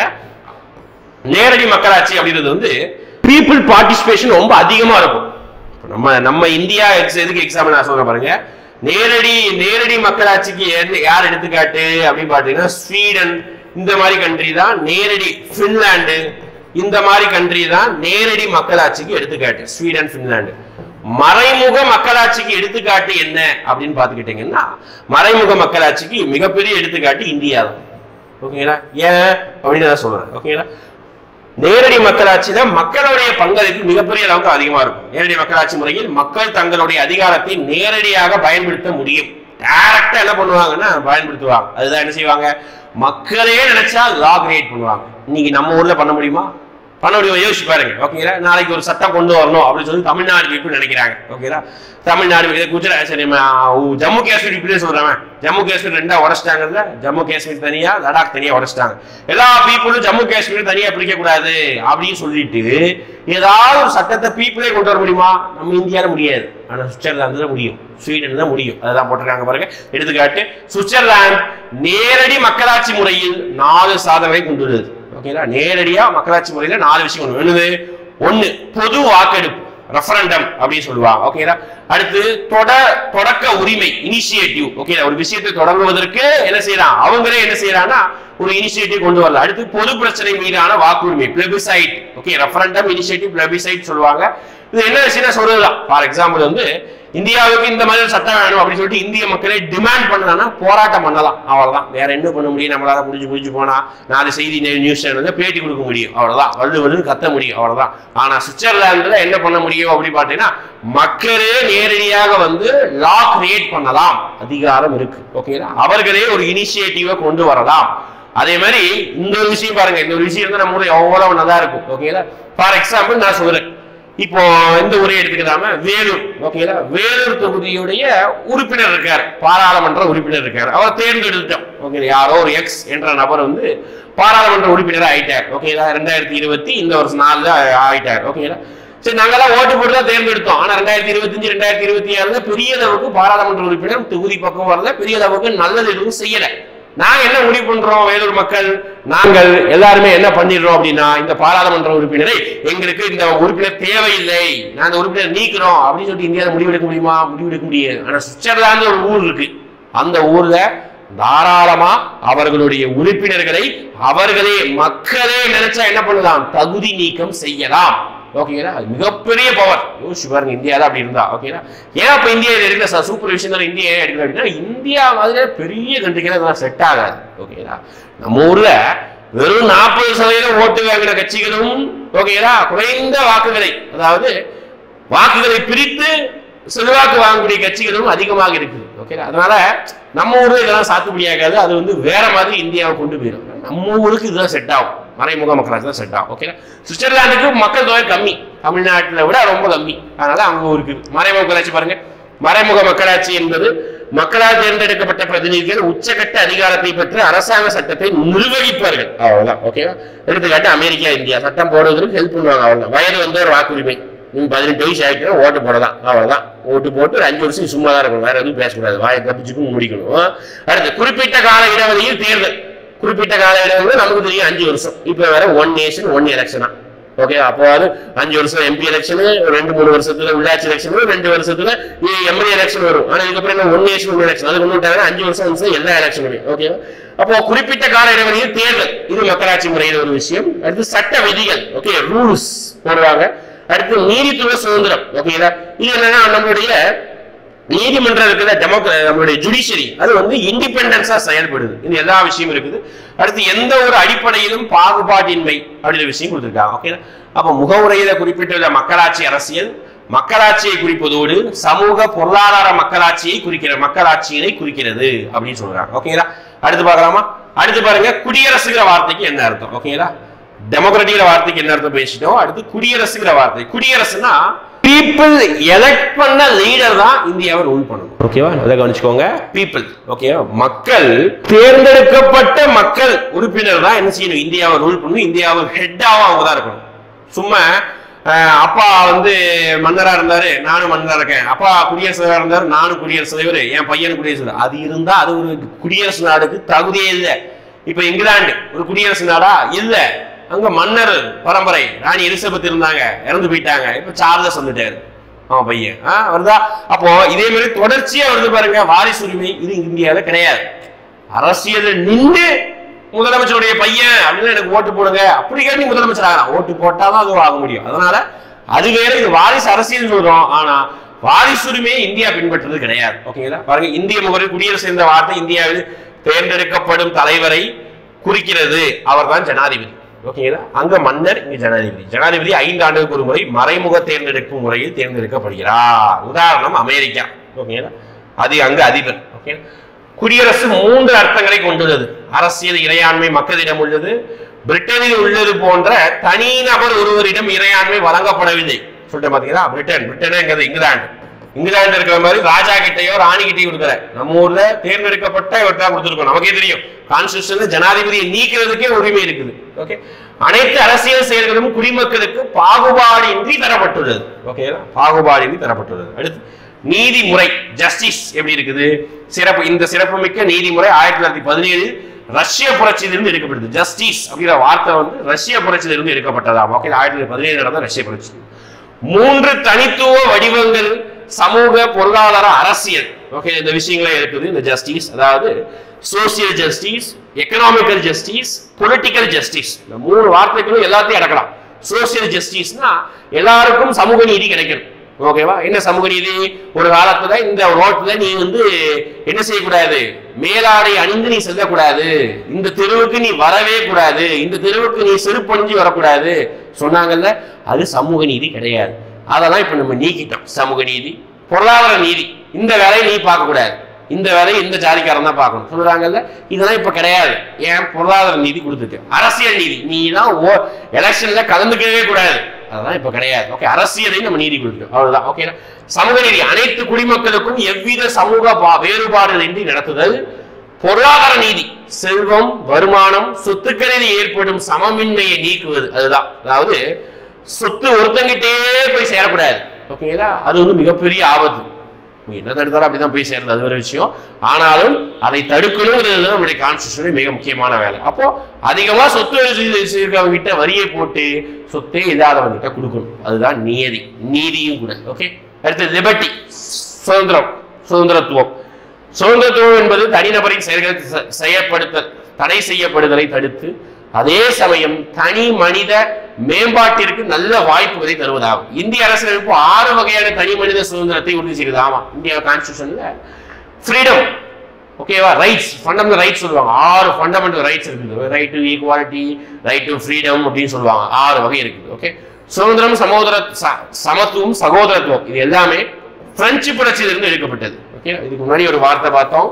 S1: நேரடி மக்களாட்சி அப்படின்றது வந்து பீப்புள் பார்ட்டிசிபேஷன் ரொம்ப அதிகமா இருக்கும் இப்ப நம்ம நம்ம இந்தியா எக்ஸ் எதுக்கு எக்ஸாம்பிள் நான் சொல்றேன் பாருங்க நேரடி நேரடி மக்களாட்சிக்கு என்ன- யார் எடுத்துக்காட்டு அப்படின்னு பாத்தீங்கன்னா ஸ்வீடன் இந்த மாதிரி கண்ட்ரி தான் நேரடி பின்லாந்து இந்த மாதிரி கண்ட்ரி தான் நேரடி மக்களாட்சிக்கு எடுத்துக்காட்டு ஸ்வீடன் பின்லாந்து மறைமுக மக்களாட்சிக்கு எடுத்துக்காட்டு என்ன அப்படின்னு பாத்துக்கிட்டீங்கன்னா மறைமுக மக்களாட்சிக்கு மிகப்பெரிய எடுத்துக்காட்டு இந்தியா தான் ஓகேங்களா ஏன் அப்படின்னு நான் சொல்றேன் ஓகேங்களா நேரடி மக்களாட்சியில மக்களுடைய பங்களிப்பு மிகப்பெரிய அளவுக்கு அதிகமா இருக்கும் நேரடி மக்களாட்சி முறையில் மக்கள் தங்களுடைய அதிகாரத்தை நேரடியாக பயன்படுத்த முடியும் டைரக்டா என்ன பண்ணுவாங்கன்னா பயன்படுத்துவாங்க அதுதான் என்ன செய்வாங்க மக்களே நினைச்சா லா கிரியேட் பண்ணுவாங்க இன்னைக்கு நம்ம ஊர்ல பண்ண முடியுமா பண்ண முடியும் யோசிச்சு பாருங்க ஓகேங்களா நாளைக்கு ஒரு சட்டம் கொண்டு வரணும் அப்படின்னு சொல்லி தமிழ்நாடு பீப்புள் நினைக்கிறாங்க ஓகேங்களா தமிழ்நாடு people, குஜராத் சரி ம, ஊ, ஜம்மு காஷ்மீர் இப்படியே சொல்றேன் ஜம்மு காஷ்மீர் ரெண்டா உடச்சிட்டாங்கல்ல ஜம்மு காஷ்மீர் தனியா லடாக் தனியா உடச்சிட்டாங்க எல்லா பீப்புளும் ஜம்மு காஷ்மீர் தனியா பிரிக்க கூடாது அப்படின்னு சொல்லிட்டு ஏதாவது ஒரு சட்டத்தை பீப்புளே கொண்டு வர முடியுமா நம்ம இந்தியால முடியாது ஆனா சுவிட்சர்லாந்து தான் முடியும் ஸ்வீடன் தான் முடியும் அதெல்லாம் போட்டிருக்காங்க பாருங்க எடுத்துக்காட்டு சுவிட்சர்லாந்து நேரடி மக்களாட்சி முறையில் நாலு சாதனை கொண்டுள்ளது ஓகேங்களா நேரடியா மக்களாட்சி முறையில நாலு விஷயம் கொண்டு வருது ஒண்ணு பொது வாக்கெடுப்பு ரெஃபரண்டம் அப்படின்னு சொல்லுவாங்க ஓகேங்களா அடுத்து தொட தொடக்க உரிமை இனிஷியேட்டிவ் ஓகே ஒரு விஷயத்தை தொடங்குவதற்கு என்ன செய்யறான் அவங்களே என்ன செய்யறாங்கன்னா ஒரு இனிஷியேட்டிவ் கொண்டு வரல அடுத்து பொது பிரச்சனை மீதான வாக்குரிமை plebiscite okay referendum initiative plebiscite சொல்லுவாங்க இது என்ன விஷயம் சொல்றதுதான் ஃபார் எக்ஸாம்பிள் வந்து இந்தியாவுக்கு இந்த மாதிரி ஒரு சட்டம் வேணும் அப்படின்னு சொல்லிட்டு இந்திய மக்களே டிமாண்ட் பண்ணலாம்னா போராட்டம் பண்ணலாம் அவ்வளவுதான் வேற என்ன பண்ண முடியும் நம்மளால முடிஞ்சு முடிஞ்சு போனா நாலு செய்தி நியூஸ் சேனல் பேட்டி கொடுக்க முடியும் அவ்வளவுதான் வலு வலுன்னு கத்த முடியும் அவ்வளவுதான் ஆனா சுவிட்சர்லாந்துல என்ன பண்ண முடியும் அப்படின்னு பாத்தீங்கன்னா மக்களே நேரடியாக வந்து லா கிரியேட் பண்ணலாம் அதிகாரம் இருக்கு ஓகேங்களா அவர்களே ஒரு இனிஷியேட்டிவை கொண்டு வரலாம் அதே மாதிரி இந்த ஒரு விஷயம் பாருங்க இந்த ஒரு விஷயம் வந்து நம்ம ஊர்ல எவ்வளவு நல்லா இருக்கும் ஓகேங்களா ஃபார் எக்ஸாம்பிள் நான் சொல்றேன் இப்போ இந்த உரையை எடுத்துக்கிட்டாம வேலூர் ஓகேங்களா வேலூர் தொகுதியுடைய உறுப்பினர் இருக்காரு பாராளுமன்ற உறுப்பினர் இருக்காரு அவர் தேர்ந்தெடுத்தோம் ஓகே யாரோ ஒரு எக்ஸ் என்ற நபர் வந்து பாராளுமன்ற உறுப்பினர் ஆயிட்டார் ஓகேங்களா ரெண்டாயிரத்தி இருபத்தி இந்த வருஷம் நாலுல ஆயிட்டார் ஓகேங்களா சரி நாங்கெல்லாம் ஓட்டு போட்டு தான் தேர்ந்தெடுத்தோம் ஆனா ரெண்டாயிரத்தி இருபத்தஞ்சு ரெண்டாயிரத்தி இருபத்தி ஆறுல பெரிய அளவுக்கு பாராளுமன்ற உறுப்பினர் தொகுதி பக்கம் வரல பெரிய அளவுக்கு நல்லது எதுவும் செய்யல நாங்க என்ன முடிவு பண்றோம் வேலூர் மக்கள் நாங்கள் எல்லாருமே என்ன பண்ணிடுறோம் அப்படின்னா இந்த பாராளுமன்ற உறுப்பினரை எங்களுக்கு இந்த உறுப்பினர் தேவையில்லை நான் அந்த உறுப்பினர் நீக்கிறோம் அப்படின்னு சொல்லிட்டு இந்தியாவில் முடிவெடுக்க முடியுமா முடிவெடுக்க முடியாது ஆனா சுவிட்சர்லாந்து ஒரு ஊர் இருக்கு அந்த ஊர்ல தாராளமா அவர்களுடைய உறுப்பினர்களை அவர்களே மக்களே நினைச்சா என்ன பண்ணலாம் தகுதி நீக்கம் செய்யலாம் ஓகேங்களா அது மிகப்பெரிய பவர் யோசிச்சு பாருங்க இந்தியால அப்படி இருந்தா ஓகேங்களா ஏன் அப்ப இந்தியாவில் இருக்கிற ச- சூப்பர் விஷயம் தான் இந்தியா ஏன் எடுக்கல அப்படின்னா இந்தியா மாதிரி பெரிய கண்ட்ரிக்கெல்லாம் இதெல்லாம் செட் ஆகாது ஓகேங்களா நம்ம ஊர்ல வெறும் நாற்பது சதவீதம் ஓட்டு வாங்கின கட்சிகளும் ஓகேங்களா குறைந்த வாக்குகளை அதாவது வாக்குகளை பிரித்து செல்வாக்கு வாங்கக்கூடிய கட்சிகளும் அதிகமாக இருக்குது ஓகே அதனால நம்ம ஊர்ல இதெல்லாம் சாத்துப்படியாகாது அது வந்து வேற மாதிரி இந்தியாவை கொண்டு போயிடும் நம்ம ஊருக்கு இதுதான் செட் ஆகும் மறைமுக மக்களாட்சி தான் செட் ஆகும் ஓகே சுவிட்சர்லாந்துக்கு மக்கள் தொகை கம்மி தமிழ்நாட்டில் விட ரொம்ப கம்மி அதனால அவங்க ஊருக்கு மறைமுக மக்களாட்சி பாருங்க மறைமுக மக்களாட்சி என்பது மக்களால் தேர்ந்தெடுக்கப்பட்ட பிரதிநிதிகள் உச்சகட்ட அதிகாரத்தை பெற்று அரசாங்க சட்டத்தை நிர்வகிப்பார்கள் அவ்வளவுதான் ஓகேவா எடுத்துக்காட்டு அமெரிக்கா இந்தியா சட்டம் போடுவதற்கு ஹெல்ப் பண்ணுவாங்க அவ்வளவுதான் வயது வந்து ஒரு வாக்குரிமை நீங்க பதினெட்டு வயசு ஆயிட்டு ஓட்டு போடலாம் அவ்வளவுதான் ஓட்டு போட்டு ஒரு அஞ்சு வருஷம் சும்மா தான் இருக்கணும் வேற எதுவும் பேசக்கூடாது வாயை தப்பிச்சுக்கும் முடிக்கணும் அடுத்து குறிப்பிட்ட கால இடைவெளியில் தேர்தல் குறிப்பிட்ட கால இடைவெளி நமக்கு தெரியும் அஞ்சு வருஷம் இப்ப வேற ஒன் நேஷன் ஒன் எலெக்ஷனா ஓகே அப்போ அது அஞ்சு வருஷம் எம்பி எலெக்ஷன் ரெண்டு மூணு வருஷத்துல உள்ளாட்சி எலெக்ஷன் ரெண்டு வருஷத்துல எம்எல்ஏ எலெக்ஷன் வரும் ஆனா இதுக்கப்புறம் என்ன ஒன் நேஷன் ஒன் எலெக்ஷன் அது கொண்டு விட்டாங்க அஞ்சு வருஷம் வந்து எல்லா எலெக்ஷனுமே ஓகேவா அப்போ குறிப்பிட்ட கால இடைவெளியில் தேர்தல் இது மக்களாட்சி முறையில் ஒரு விஷயம் அடுத்து சட்ட விதிகள் ஓகே ரூல்ஸ் போடுவாங்க அடுத்து நீதித்துவ சுதந்திரம் ஓகேங்களா இது என்னன்னா நம்மளுடைய நீதிமன்றம் இருக்குல்ல டெமோக்ர நம்மளுடைய ஜுடிஷியரி அது வந்து இண்டிபெண்டன்ஸா செயல்படுது இது எல்லா விஷயம் இருக்குது அடுத்து எந்த ஒரு அடிப்படையிலும் பாகுபாடின்மை அப்படின்ற விஷயம் கொடுத்துருக்காங்க ஓகே அப்ப முகவுரையில குறிப்பிட்டுள்ள மக்களாட்சி அரசியல் மக்களாட்சியை குறிப்பதோடு சமூக பொருளாதார மக்களாட்சியை குறிக்கிற மக்களாட்சியினை குறிக்கிறது அப்படின்னு சொல்றாங்க ஓகேங்களா அடுத்து பார்க்கலாமா அடுத்து பாருங்க குடியரசுங்கிற வார்த்தைக்கு என்ன அர்த்தம் ஓகேங்களா டெமோக்ராட்டிக்கிற வார்த்தைக்கு என்ன அர்த்தம் பேசிட்டோம் அடுத்து குடியரசுங்கிற வார்த்தை குடியரசுனா பீப்புள் எலெக்ட் பண்ண லீடர் தான் இந்தியாவை ரூல் பண்ணணும் ஓகேவா அதை கவனிச்சுக்கோங்க பீப்புள் ஓகேவா மக்கள் தேர்ந்தெடுக்கப்பட்ட மக்கள் உறுப்பினர் தான் என்ன செய்யணும் இந்தியாவை ரூல் பண்ணணும் இந்தியாவை ஹெட்டாவும் அவங்க தான் இருக்கணும் சும்மா அஹ், அப்பா வந்து மன்னரா இருந்தாரு நானும் மன்னரா இருக்கேன் அப்பா குடியரசு தலைவரா இருந்தாரு நானும் குடியரசு தலைவர் என் பையன் குடியரசு தலைவர். அது இருந்தா அது ஒரு குடியரசு நாடுக்கு தகுதியே இல்லை இப்ப இங்கிலாந்து ஒரு குடியரசு நாடா இல்ல அங்க மன்னர் பரம்பரை ராணி எலிசபெத் இருந்தாங்க இறந்து போயிட்டாங்க இப்ப சார்லஸ் வந்துட்டாரு அவன் பையன் ஆ, வருதா அப்போ இதே மாதிரி தொடர்ச்சியா வருது பாருங்க வாரிசு உரிமை இது இந்தியாவில கிடையாது அரசியல் நின்று முதலமைச்சருடைய பையன் அப்படின்னு எனக்கு ஓட்டு போடுங்க அப்படி கேட்டு நீ முதலமைச்சர் ஆகலாம் ஓட்டு போட்டாதான் அது ஆக முடியும் அதனால அது வேற இது வாரிசு அரசியல் சொல்றோம் ஆனா வாரிசு உரிமையை இந்தியா பின்பற்றுறது கிடையாது ஓகேங்களா பாருங்க இந்திய முகரில் குடியரசு என்ற வார்த்தை இந்தியாவில் தேர்ந்தெடுக்கப்படும் தலைவரை குறிக்கிறது அவர்தான் ஜனாதிபதி ஓகேங்களா அங்க மன்னர் இங்க ஜனாதிபதி ஜனாதிபதி ஐந்து ஆண்டுகளுக்கு ஒரு முறை மறைமுக தேர்ந்தெடுக்கும் முறையில் தேர்ந்தெடுக்கப்படுகிறார் உதாரணம் அமெரிக்கா ஓகேங்களா அது அங்க அதிபர் ஓகே குடியரசு மூன்று அர்த்தங்களை கொண்டுள்ளது அரசியல் இறையாண்மை மக்களிடம் உள்ளது பிரிட்டனில் உள்ளது போன்ற தனிநபர் ஒருவரிடம் இறையாண்மை வழங்கப்படவில்லை சொல்லிட்டு பாத்தீங்களா பிரிட்டன் பிரிட்டனுங்கிறது இங்கிலாந்து இங்கிலாந்து இருக்கிற மாதிரி ராஜா கிட்டயோ ராணி கிட்டயோ கொடுக்கற நம்ம ஊர்ல தேர்ந்தெடுக்கப்பட்ட இவர்தான் கொடுத்துருக்கோம் நமக்கே தெரியும் கான்ஸ்டியூஷன்ல ஜனாதிபதியை நீக்கிறதுக்கே உரிமை இருக்குது ஓகே அனைத்து அரசியல் செயல்களும் குடிமக்களுக்கு பாகுபாடின்றி தரப்பட்டுள்ளது ஓகே பாகுபாடின்றி தரப்பட்டுள்ளது அடுத்து நீதிமுறை ஜஸ்டிஸ் எப்படி இருக்குது சிறப்பு இந்த சிறப்புமிக்க நீதிமுறை ஆயிரத்தி தொள்ளாயிரத்தி பதினேழு ரஷ்ய புரட்சியிலிருந்து எடுக்கப்படுது ஜஸ்டிஸ் அப்படிங்கிற வார்த்தை வந்து ரஷ்ய புரட்சியிலிருந்து எடுக்கப்பட்டதாம் ஓகே ஆயிரத்தி தொள்ளாயிரத்தி பதினேழு நடந்த ரஷ்ய புரட்சி மூன்று தனித்துவ வடிவங்கள் சமூக பொருளாதார அரசியல் ஓகே இந்த விஷயங்களே இருக்குது இந்த ஜஸ்டிஸ் அதாவது social justice economical justice political justice இந்த மூணு வார்த்தைகளும் எல்லாத்தையும் அடக்கலாம் சோசியல் ஜஸ்டிஸ்னா எல்லாருக்கும் சமூக நீதி கிடைக்கணும் ஓகேவா என்ன சமூக நீதி ஒரு காலத்துல இந்த ரோட்ல நீ வந்து என்ன செய்யக்கூடாது மேலாடை அணிந்து நீ செல்லக்கூடாது இந்த தெருவுக்கு நீ வரவே கூடாது இந்த தெருவுக்கு நீ செருப்பணிஞ்சு வரக்கூடாது சொன்னாங்கல்ல அது சமூக நீதி கிடையாது அதெல்லாம் இப்ப நம்ம நீக்கிட்டோம் சமூக நீதி பொருளாதார நீதி இந்த வேலையை நீ பார்க்க கூடாது இந்த வேலையை இந்த ஜாதிக்காரன் தான் பார்க்கணும் சொல்றாங்கல்ல இதெல்லாம் இப்ப கிடையாது ஏன் பொருளாதார நீதி கொடுத்துருக்கு அரசியல் நீதி நீ தான் ஓ எலெக்ஷன்ல கலந்துக்கவே கூடாது அதெல்லாம் இப்ப கிடையாது ஓகே அரசியலையும் நம்ம நீதி கொடுக்கணும் அவ்வளவுதான் ஓகே சமூக நீதி அனைத்து குடிமக்களுக்கும் எவ்வித சமூக பா- வேறுபாடுகளின்றி நடத்துதல் பொருளாதார நீதி செல்வம் வருமானம் சொத்துக்களில் ஏற்படும் சமமின்மையை நீக்குவது அதுதான் அதாவது சொத்து ஒருத்தங்கிட்டே போய் சேரக்கூடாது ஓகேங்களா அது வந்து மிகப்பெரிய ஆபத்து நீ என்ன தடுத்தாலும் அப்படிதான் போய் சேர்றது அது ஒரு விஷயம் ஆனாலும் அதை தடுக்கணுங்கிறது தான் நம்முடைய கான்ஸ்டியூஷன் மிக முக்கியமான வேலை அப்போ அதிகமா சொத்து வச்சிருக்கவங்க கிட்ட வரியை போட்டு சொத்தே இல்லாதவங்க கிட்ட கொடுக்கணும் அதுதான் நியதி நீதியும் கூட ஓகே அடுத்து லிபர்ட்டி சுதந்திரம் சுதந்திரத்துவம் சுதந்திரத்துவம் என்பது தனிநபரின் செயல்களை செ- செயற்படுத்த தடை செய்யப்படுதலை தடுத்து அதே சமயம் தனி மனித மேம்பாட்டிற்கு நல்ல வாய்ப்புகளை தருவதாகும் இந்திய அரசியலமைப்பு ஆறு வகையான தனி மனித சுதந்திரத்தை உறுதி செய்கிறது ஆமா இந்தியா கான்ஸ்டியூஷன்ல ஃப்ரீடம் ஓகேவா ரைட்ஸ் ஃபண்டமெண்டல் ரைட்ஸ் சொல்லுவாங்க ஆறு ஃபண்டமெண்டல் ரைட்ஸ் இருக்குது right to equality right to freedom அப்படின்னு சொல்லுவாங்க ஆறு வகை இருக்குது ஓகே சுதந்திரம் சமோதர ச- சமத்துவம் சகோதரத்துவம் இது எல்லாமே பிரெஞ்சு புரட்சியிலிருந்து எடுக்கப்பட்டது ஓகே இதுக்கு முன்னாடி ஒரு வார்த்தை பார்த்தோம்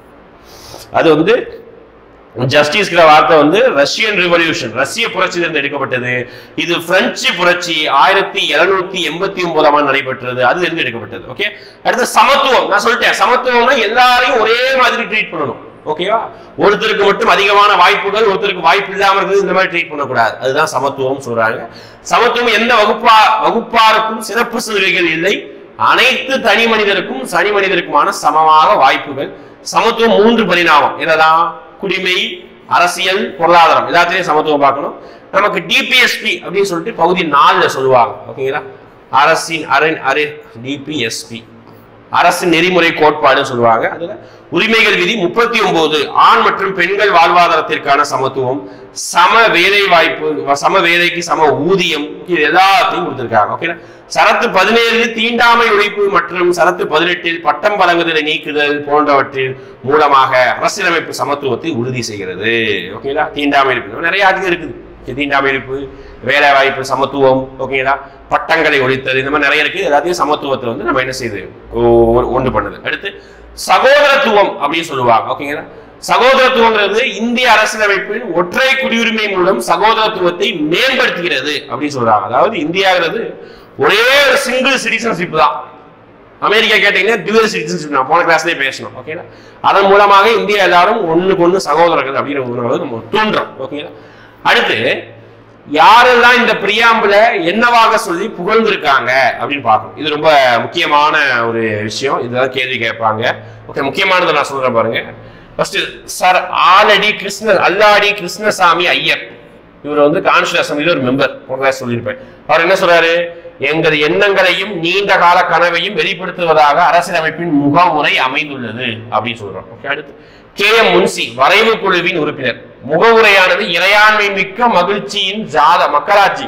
S1: அது வந்து ஜஸ்டிஸ்ங்கிற வார்த்தை வந்து ரஷ்யன் ரிவல்யூஷன் ரஷ்ய புரட்சியிலிருந்து எடுக்கப்பட்டது இது பிரெஞ்சு புரட்சி ஆயிரத்தி எழுநூத்தி எண்பத்தி ஒன்பதாம் ஆண்டு நடைபெற்றது அதுல இருந்து எடுக்கப்பட்டது ஓகே அடுத்து சமத்துவம் நான் சொல்லிட்டேன் சமத்துவம்னா எல்லாரையும் ஒரே மாதிரி ட்ரீட் பண்ணணும் ஓகேவா ஒருத்தருக்கு மட்டும் அதிகமான வாய்ப்புகள் ஒருத்தருக்கு வாய்ப்பு இல்லாம இருக்குது இந்த மாதிரி ட்ரீட் பண்ணக்கூடாது அதுதான் சமத்துவம் சொல்றாங்க சமத்துவம் எந்த வகுப்பா வகுப்பாருக்கும் சிறப்பு சலுகைகள் இல்லை அனைத்து தனி மனிதருக்கும் சனி மனிதருக்குமான சமமாக வாய்ப்புகள் சமத்துவம் மூன்று பரிணாமம் என்னதான் குடிமை அரசியல் பொருளாதாரம் எல்லாத்தையும் சமத்துவம் பார்க்கணும் நமக்கு டிபிஎஸ்பி அப்படின்னு சொல்லிட்டு பகுதி நாலுல சொல்லுவாங்க ஓகேங்களா அரசின் அரண் அரு டிபிஎஸ்பி அரசு நெறிமுறை கோட்பாடு சொல்லுவாங்க அதுல உரிமைகள் விதி முப்பத்தி ஒன்பது ஆண் மற்றும் பெண்கள் வாழ்வாதாரத்திற்கான சமத்துவம் சம வேலை வாய்ப்பு சம வேலைக்கு சம ஊதியம் இது எல்லாத்தையும் கொடுத்திருக்காங்க ஓகே சரத்து பதினேழு தீண்டாமை ஒழிப்பு மற்றும் சரத்து பதினெட்டில் பட்டம் வழங்குதலை நீக்குதல் போன்றவற்றின் மூலமாக அரசியலமைப்பு சமத்துவத்தை உறுதி செய்கிறது ஓகேங்களா தீண்டாமை ஒழிப்பு நிறைய அதிகம் இருக்குது Okay, தீண்டாமை ஒழிப்பு வேலை வாய்ப்பு சமத்துவம் ஓகேங்களா பட்டங்களை ஒழித்தது இந்த மாதிரி நிறைய இருக்கு எல்லாத்தையும் சமத்துவத்தை வந்து நம்ம என்ன செய்யுது ஒ- ஒன்று பண்ணுது அடுத்து சகோதரத்துவம் அப்படின்னு சொல்லுவாங்க ஓகேங்களா சகோதரத்துவங்கிறது இந்திய அரசியலமைப்பின் ஒற்றை குடியுரிமை மூலம் சகோதரத்துவத்தை மேம்படுத்துகிறது அப்படின்னு சொல்றாங்க அதாவது இந்தியாங்கிறது ஒரே ஒரு சிங்கிள் சிட்டிசன்ஷிப் தான் அமெரிக்கா கேட்டீங்கன்னா டியூவல் சிட்டிசன்ஷிப் நான் போன கிளாஸ்லேயே பேசணும் ஓகேங்களா அதன் மூலமாக இந்தியா எல்லாரும் ஒண்ணுக்கு ஒண்ணு சகோதரர்கள் அப்படிங்கிற உணர்வை நம்ம தூண்டுறோம் ஓகேங்களா அடுத்து யாரெல்லாம் இந்த பிரியாம்புல என்னவாக சொல்லி புகழ்ந்திருக்காங்க அப்படின்னு பார்க்கணும் இது ரொம்ப முக்கியமான ஒரு விஷயம் இதெல்லாம் கேள்வி கேட்பாங்க ஓகே முக்கியமானதை நான் சொல்றேன் பாருங்க ஃபர்ஸ்ட் சார் ஆலடி கிருஷ்ண அல்லாடி கிருஷ்ணசாமி ஐயர் இவர் வந்து கான்ஸ்டியூஷன் அசம்பிளில ஒரு மெம்பர் போன சொல்லியிருப்பேன் அவர் என்ன சொல்றாரு எங்கள் எண்ணங்களையும் நீண்ட கால கனவையும் வெளிப்படுத்துவதாக அரசியலமைப்பின் முகமுறை அமைந்துள்ளது அப்படின்னு சொல்றோம் ஓகே அடுத்து கே எம் முன்சி வரைவு குழுவின் உறுப்பினர் முகவுரையானது இறையாண்மை மிக்க மகிழ்ச்சியின் ஜாத மக்களாட்சி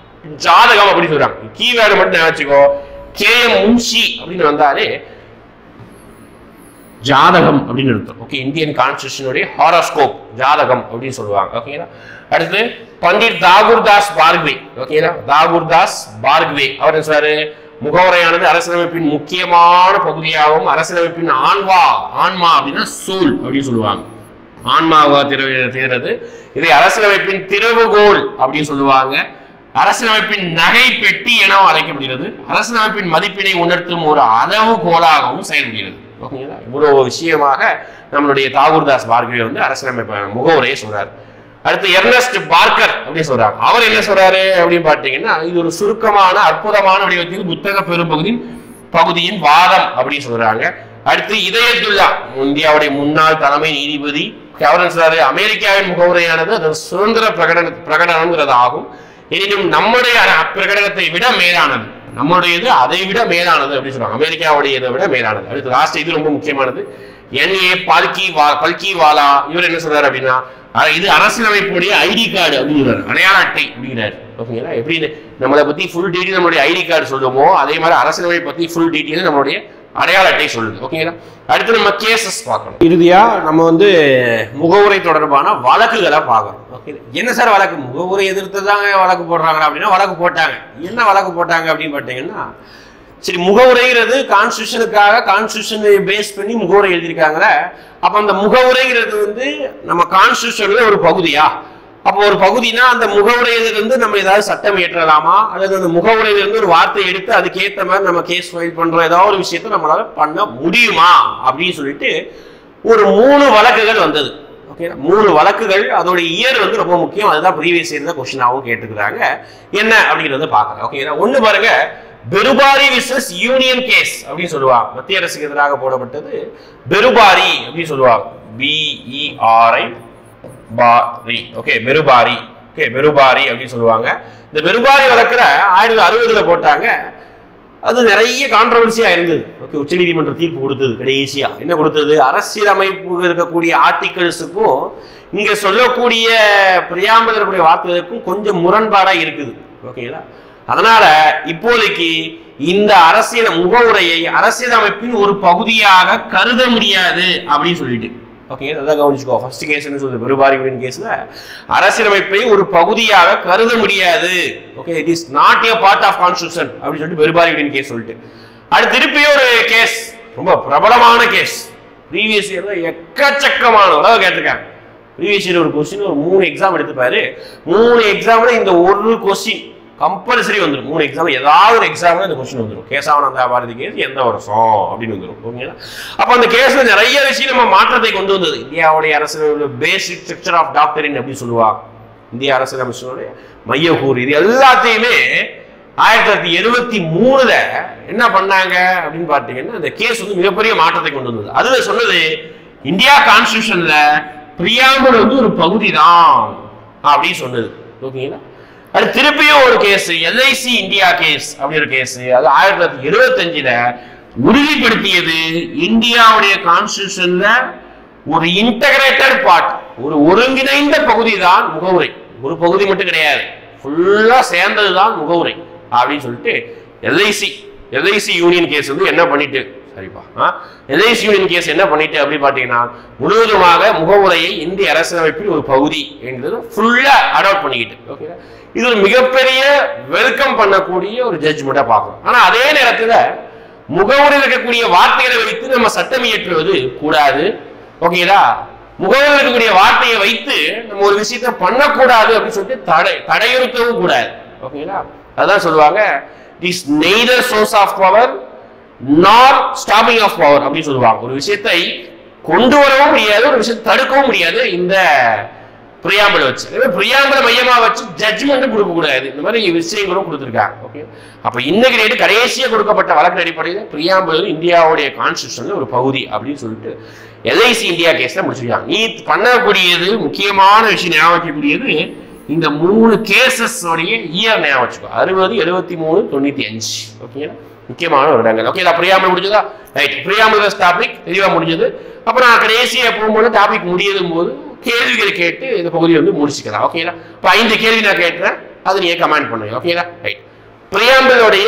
S1: ஜாதகம் அப்படின்னு சொல்றாங்க கீவேர்டு மட்டும் ஞாபகம் வச்சுக்கோ கே எம் முன்சி அப்படின்னு வந்தாலே ஜாதகம் அப்படின்னு அர்த்தம் ஓகே இந்தியன் கான்ஸ்டியூஷனுடைய ஹாரோஸ்கோப் ஜாதகம் அப்படின்னு சொல்லுவாங்க ஓகேங்களா அடுத்து பண்டிட் தாகூர் தாஸ் பார்க்வே ஓகேங்களா தாகூர் தாஸ் பார்க்வே அவர் என்ன சொல்றாரு முகவரையானது அரசியலமைப்பின் முக்கியமான பகுதியாகவும் அரசியலமைப்பின் ஆன்வா ஆன்மா அப்படின்னா சோல் அப்படின்னு சொல்லுவாங்க ஆன்மாவா திரு திறது இதை அரசியலமைப்பின் திறவுகோல் அப்படின்னு சொல்லுவாங்க அரசியலமைப்பின் நகை பெட்டி எனவும் அழைக்கப்படுகிறது அரசியலமைப்பின் மதிப்பினை உணர்த்தும் ஒரு அளவு கோலாகவும் செயல்படுகிறது ஓகேங்களா இவ்வளவு விஷயமாக நம்மளுடைய தாகூர்தாஸ் பார்கவே வந்து அரசியலமைப்பு முகவுரையை சொல்றாரு அடுத்து எர்னஸ்ட் பார்க்கர் அப்படின்னு சொல்றாங்க அவர் என்ன சொல்றாரு அப்படின்னு பார்த்தீங்கன்னா இது ஒரு சுருக்கமான அற்புதமான வடிவத்தில் புத்தக பெரும்பகுதியின் பகுதியின் வாதம் அப்படின்னு சொல்றாங்க அடுத்து இதயத்துல்லா இந்தியாவுடைய முன்னாள் தலைமை நீதிபதி அவர் என்ன சொல்றாரு அமெரிக்காவின் முகவுரையானது அது சுதந்திர பிரகடன பிரகடனம்ங்கிறது ஆகும் எனினும் நம்முடைய பிரகடனத்தை விட மேலானது நம்முடையது அதை விட மேலானது அப்படின்னு சொல்றாங்க அமெரிக்காவுடைய இதை விட மேலானது அடுத்து லாஸ்ட் இது ரொம்ப முக்கியமானது என் ஏ பால்கி வா பல்கி வாலா இவர் என்ன சொல்றாரு அப்படின்னா அஹ் இது அரசியலமைப்புடைய ஐடி கார்டு அப்படிங்கிறாரு அடையாள அட்டை அப்படிங்கிறாரு ஓகேங்களா எப்படி நம்மளை பத்தி ஃபுல் டீட்டெயில் நம்மளுடைய ஐடி கார்டு சொல்லுமோ அதே மாதிரி அரசியலமைப்பு பத்தி ஃபுல் டீட்டெயில் நம்மளுடைய அடையாள அட்டை சொல்லுது ஓகேங்களா அடுத்து நம்ம கேசஸ் பார்க்கணும் இறுதியா நம்ம வந்து முகவுரை தொடர்பான வழக்குகளை பார்க்கணும் ஓகே என்ன சார் வழக்கு முகவுரை எதிர்த்து தாங்க வழக்கு போடுறாங்க அப்படின்னா வழக்கு போட்டாங்க என்ன வழக்கு போட்டாங்க அப்படின்னு பார்த்தீங்கன்னா சரி முகவுரைங்கிறது கான்ஸ்டியூஷனுக்காக கான்ஸ்டியூஷனை பேஸ் பண்ணி முகவுரை எழுதியிருக்காங்களே அப்ப அந்த முகவுரைங்கிறது வந்து நம்ம கான்ஸ்டியூஷன்ல ஒரு பகுதியா அப்போ ஒரு பகுதினா அந்த முகவுரையிலிருந்து நம்ம ஏதாவது சட்டம் இயற்றலாமா அல்லது அந்த முகவுரையிலிருந்து ஒரு வார்த்தை எடுத்து அதுக்கேற்ற மாதிரி நம்ம கேஸ் ஃபைல் பண்றோம் ஏதாவது ஒரு விஷயத்த நம்மளால பண்ண முடியுமா அப்படின்னு சொல்லிட்டு ஒரு மூணு வழக்குகள் வந்தது ஓகே மூணு வழக்குகள் அதோட இயர் வந்து ரொம்ப முக்கியம் அதுதான் ப்ரீவியஸ் இயர் தான் கொஸ்டினாகவும் கேட்டுக்கிறாங்க என்ன அப்படிங்கிறத பார்க்கலாம் ஓகே ஒன்று பாருங்க பெருபாரி விசஸ் யூனியன் கேஸ் அப்படின்னு சொல்லுவாங்க மத்திய அரசுக்கு எதிராக போடப்பட்டது பெருபாரி அப்படின்னு சொல்லுவாங்க B E R I bari okay Berubari okay Berubari அப்படின்னு சொல்லுவாங்க இந்த பெருபாரி வழக்குல ஆயிரத்தி அறுபதுல போட்டாங்க அது நிறைய கான்ட்ரவர்சியா இருந்தது ஓகே உச்சநீதிமன்ற தீர்ப்பு கொடுத்தது கடைசியா என்ன கொடுத்தது அரசியலமைப்பு இருக்கக்கூடிய ஆர்டிகல்ஸுக்கும் இங்க சொல்லக்கூடிய பிரியாமல் இருக்கக்கூடிய வார்த்தைகளுக்கும் கொஞ்சம் முரண்பாடா இருக்குது ஓகேங்களா அதனால இப்போதைக்கு இந்த அரசியல் முகவுரையை அரசியலமைப்பின் ஒரு பகுதியாக கருத முடியாது அப்படின்னு சொல்லிட்டு ஓகே அதான் கவனிச்சுக்கோ ஃபர்ஸ்ட் கேஸ் என்ன சொல்லுது பெருபாரிகளின் கேஸ்ல அரசியலமைப்பை ஒரு பகுதியாக கருத முடியாது okay it is not a part of constitution அப்படின்னு சொல்லிட்டு பெருபாரிகளின் கேஸ் சொல்லிட்டு அடுத்து திருப்பியும் ஒரு கேஸ் ரொம்ப பிரபலமான கேஸ் ப்ரீவியஸ் இயர்ல எக்கச்சக்கமான உறவு கேட்டிருக்காங்க ப்ரீவியஸ் இயர் ஒரு கொஸ்டின் ஒரு மூணு எக்ஸாம் எடுத்துப்பாரு மூணு எக்ஸாம்ல இந்த ஒரு கொஸ்டின் கம்பல்சரி வந்துடும் மூணு எக்ஸாம் ஏதாவது ஒரு எக்ஸாம்ல இந்த கொஸ்டின் வந்துடும் கேசாவனந்தா பாரதி கேஸ் எந்த வருஷம் அப்படின்னு வந்துடும் ஓகேங்களா அப்ப அந்த கேஸ்ல நிறைய விஷயம் நம்ம மாற்றத்தை கொண்டு வந்தது இந்தியாவுடைய அரசியல் பேசிக் ஸ்ட்ரக்சர் ஆஃப் டாக்டரின் அப்படின்னு சொல்லுவாங்க இந்திய அரசியலமைச்சருடைய மையக்கூறு இது எல்லாத்தையுமே ஆயிரத்தி தொள்ளாயிரத்தி எழுபத்தி மூணுல என்ன பண்ணாங்க அப்படின்னு பார்த்தீங்கன்னா அந்த கேஸ் வந்து மிகப்பெரிய மாற்றத்தை கொண்டு வந்தது அதுல சொன்னது இந்தியா கான்ஸ்டியூஷன்ல பிரியாம்பல் வந்து ஒரு பகுதி தான் அப்படின்னு சொன்னது ஓகேங்களா அது திருப்பியும் ஒரு கேஸ் எல்ஐசி இந்தியா கேஸ் அப்படி ஒரு கேஸ் அது ஆயிரத்தி தொள்ளாயிரத்தி எழுபத்தஞ்சுல உறுதிப்படுத்தியது இந்தியாவுடைய கான்ஸ்டியூஷன்ல ஒரு இன்டகிரேட்டட் பார்ட் ஒரு ஒருங்கிணைந்த பகுதி தான் முகவுரை ஒரு பகுதி மட்டும் கிடையாது ஃபுல்லா சேர்ந்தது தான் முகவுரை அப்படின்னு சொல்லிட்டு எல்ஐசி எல்ஐசி யூனியன் கேஸ் வந்து என்ன பண்ணிட்டு சரிப்பா எல்ஐசி யூனியன் கேஸ் என்ன பண்ணிட்டு அப்படின்னு பார்த்தீங்கன்னா முழுவதுமாக முகவுரையை இந்திய அரசியலமைப்பின் ஒரு பகுதி என்கிறது ஃபுல்லா அடாப்ட் பண்ணிக்கிட்டு ஓகே இது ஒரு மிகப்பெரிய வெல்கம் பண்ணக்கூடிய ஒரு ஜட்ஜ்மெண்ட்டா பார்க்கணும் ஆனா அதே நேரத்துல முகவுரையில் இருக்கக்கூடிய வார்த்தைகளை வைத்து நம்ம சட்டம் இயற்றுவது கூடாது ஓகேதா முகவரில் இருக்கக்கூடிய வார்த்தையை வைத்து நம்ம ஒரு விஷயத்த பண்ணக்கூடாது அப்படின்னு சொல்லிட்டு தடை தடையுறுத்தவும் கூடாது ஓகேங்களா அதான் சொல்லுவாங்க is neither source of power nor stopping of power அப்படின்னு சொல்லுவாங்க ஒரு விஷயத்தை கொண்டு வரவும் முடியாது ஒரு விஷயத்தை தடுக்கவும் முடியாது இந்த பிரியாம்பலை வச்சு பிரியாம்பலை மையமா வச்சு ஜட்ஜ்மெண்ட் கொடுக்க கூடாது இந்த மாதிரி விஷயங்களும் கொடுத்துருக்காங்க ஓகே அப்ப இன்னைக்கு ரேட்டு கடைசியா கொடுக்கப்பட்ட வழக்கு அடிப்படையில் பிரியாம்பல் இந்தியாவுடைய கான்ஸ்டியூஷன்ல ஒரு பகுதி அப்படின்னு சொல்லிட்டு எல்ஐசி இந்தியா கேஸ்ல முடிச்சிருக்காங்க நீ பண்ணக்கூடியது முக்கியமான விஷயம் ஞாபகம் வைக்கக்கூடியது இந்த மூணு கேசஸ் உடைய இயர் ஞாபகம் வச்சுக்கோ அறுபது எழுபத்தி மூணு தொண்ணூத்தி அஞ்சு ஓகேங்களா முக்கியமான ஒரு இடங்கள் ஓகே பிரியாமல் முடிஞ்சதா ரைட் பிரியாமல் டாபிக் தெளிவா முடிஞ்சது அப்புறம் நான் கடைசியா போகும்போது டாபிக் முடியதும் போது கேள்விகள் கேட்டு இந்த பகுதியை வந்து முடிச்சுக்கலாம் ஓகேங்களா இப்போ ஐந்து கேள்வி நான் கேட்டுறேன் அதை நீங்க கமெண்ட் பண்ணுங்க ஓகேங்களா ரைட் பிரியாம்பலுடைய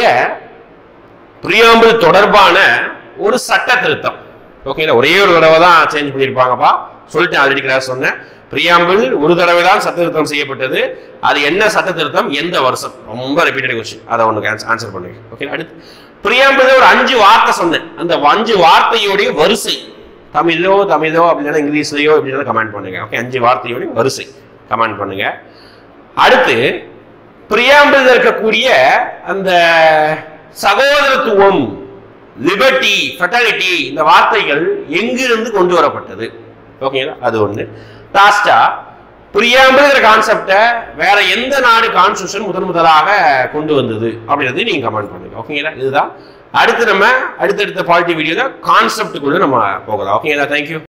S1: பிரியாம்பல் தொடர்பான ஒரு சட்ட திருத்தம் ஓகேங்களா ஒரே ஒரு தடவை தான் சேஞ்ச் பண்ணியிருப்பாங்கப்பா சொல்லிட்டேன் ஆல்ரெடி கிளாஸ் சொன்னேன் பிரியாம்பிள் ஒரு தடவை தான் சட்ட திருத்தம் செய்யப்பட்டது அது என்ன சட்ட திருத்தம் எந்த வருஷம் ரொம்ப ரிப்பீட்டட் கொஸ்டின் அதை ஒன்று ஆன்சர் பண்ணுங்க ஓகே அடுத்து பிரியாம்பிள் ஒரு அஞ்சு வார்த்தை சொன்னேன் அந்த அஞ்சு வார்த்தையோடைய வரிசை தமிழோ தமிழோ அப்படின்னா இங்கிலீஷ்லயோ அப்படின்னா கமெண்ட் பண்ணுங்க ஓகே அஞ்சு வார்த்தையோட வரிசை கமெண்ட் பண்ணுங்க அடுத்து பிரியாம்பிள் இருக்கக்கூடிய அந்த சகோதரத்துவம் லிபர்ட்டி ஃபெட்டலிட்டி இந்த வார்த்தைகள் எங்கிருந்து கொண்டு வரப்பட்டது ஓகேங்களா அது ஒண்ணு லாஸ்டா பிரியாம்பிள்ங்கிற கான்செப்டை வேற எந்த நாடு கான்ஸ்டியூஷன் முதன் முதலாக கொண்டு வந்தது அப்படின்றது நீங்க கமெண்ட் பண்ணுங்க ஓகேங்களா இதுதான் அடுத்து நம்ம அடுத்தடுத்த பாலிட்டி வீடியோல கான்செப்டுக்குள்ள நம்ம போகலாம் ஓகேங்களா தேங்க்யூ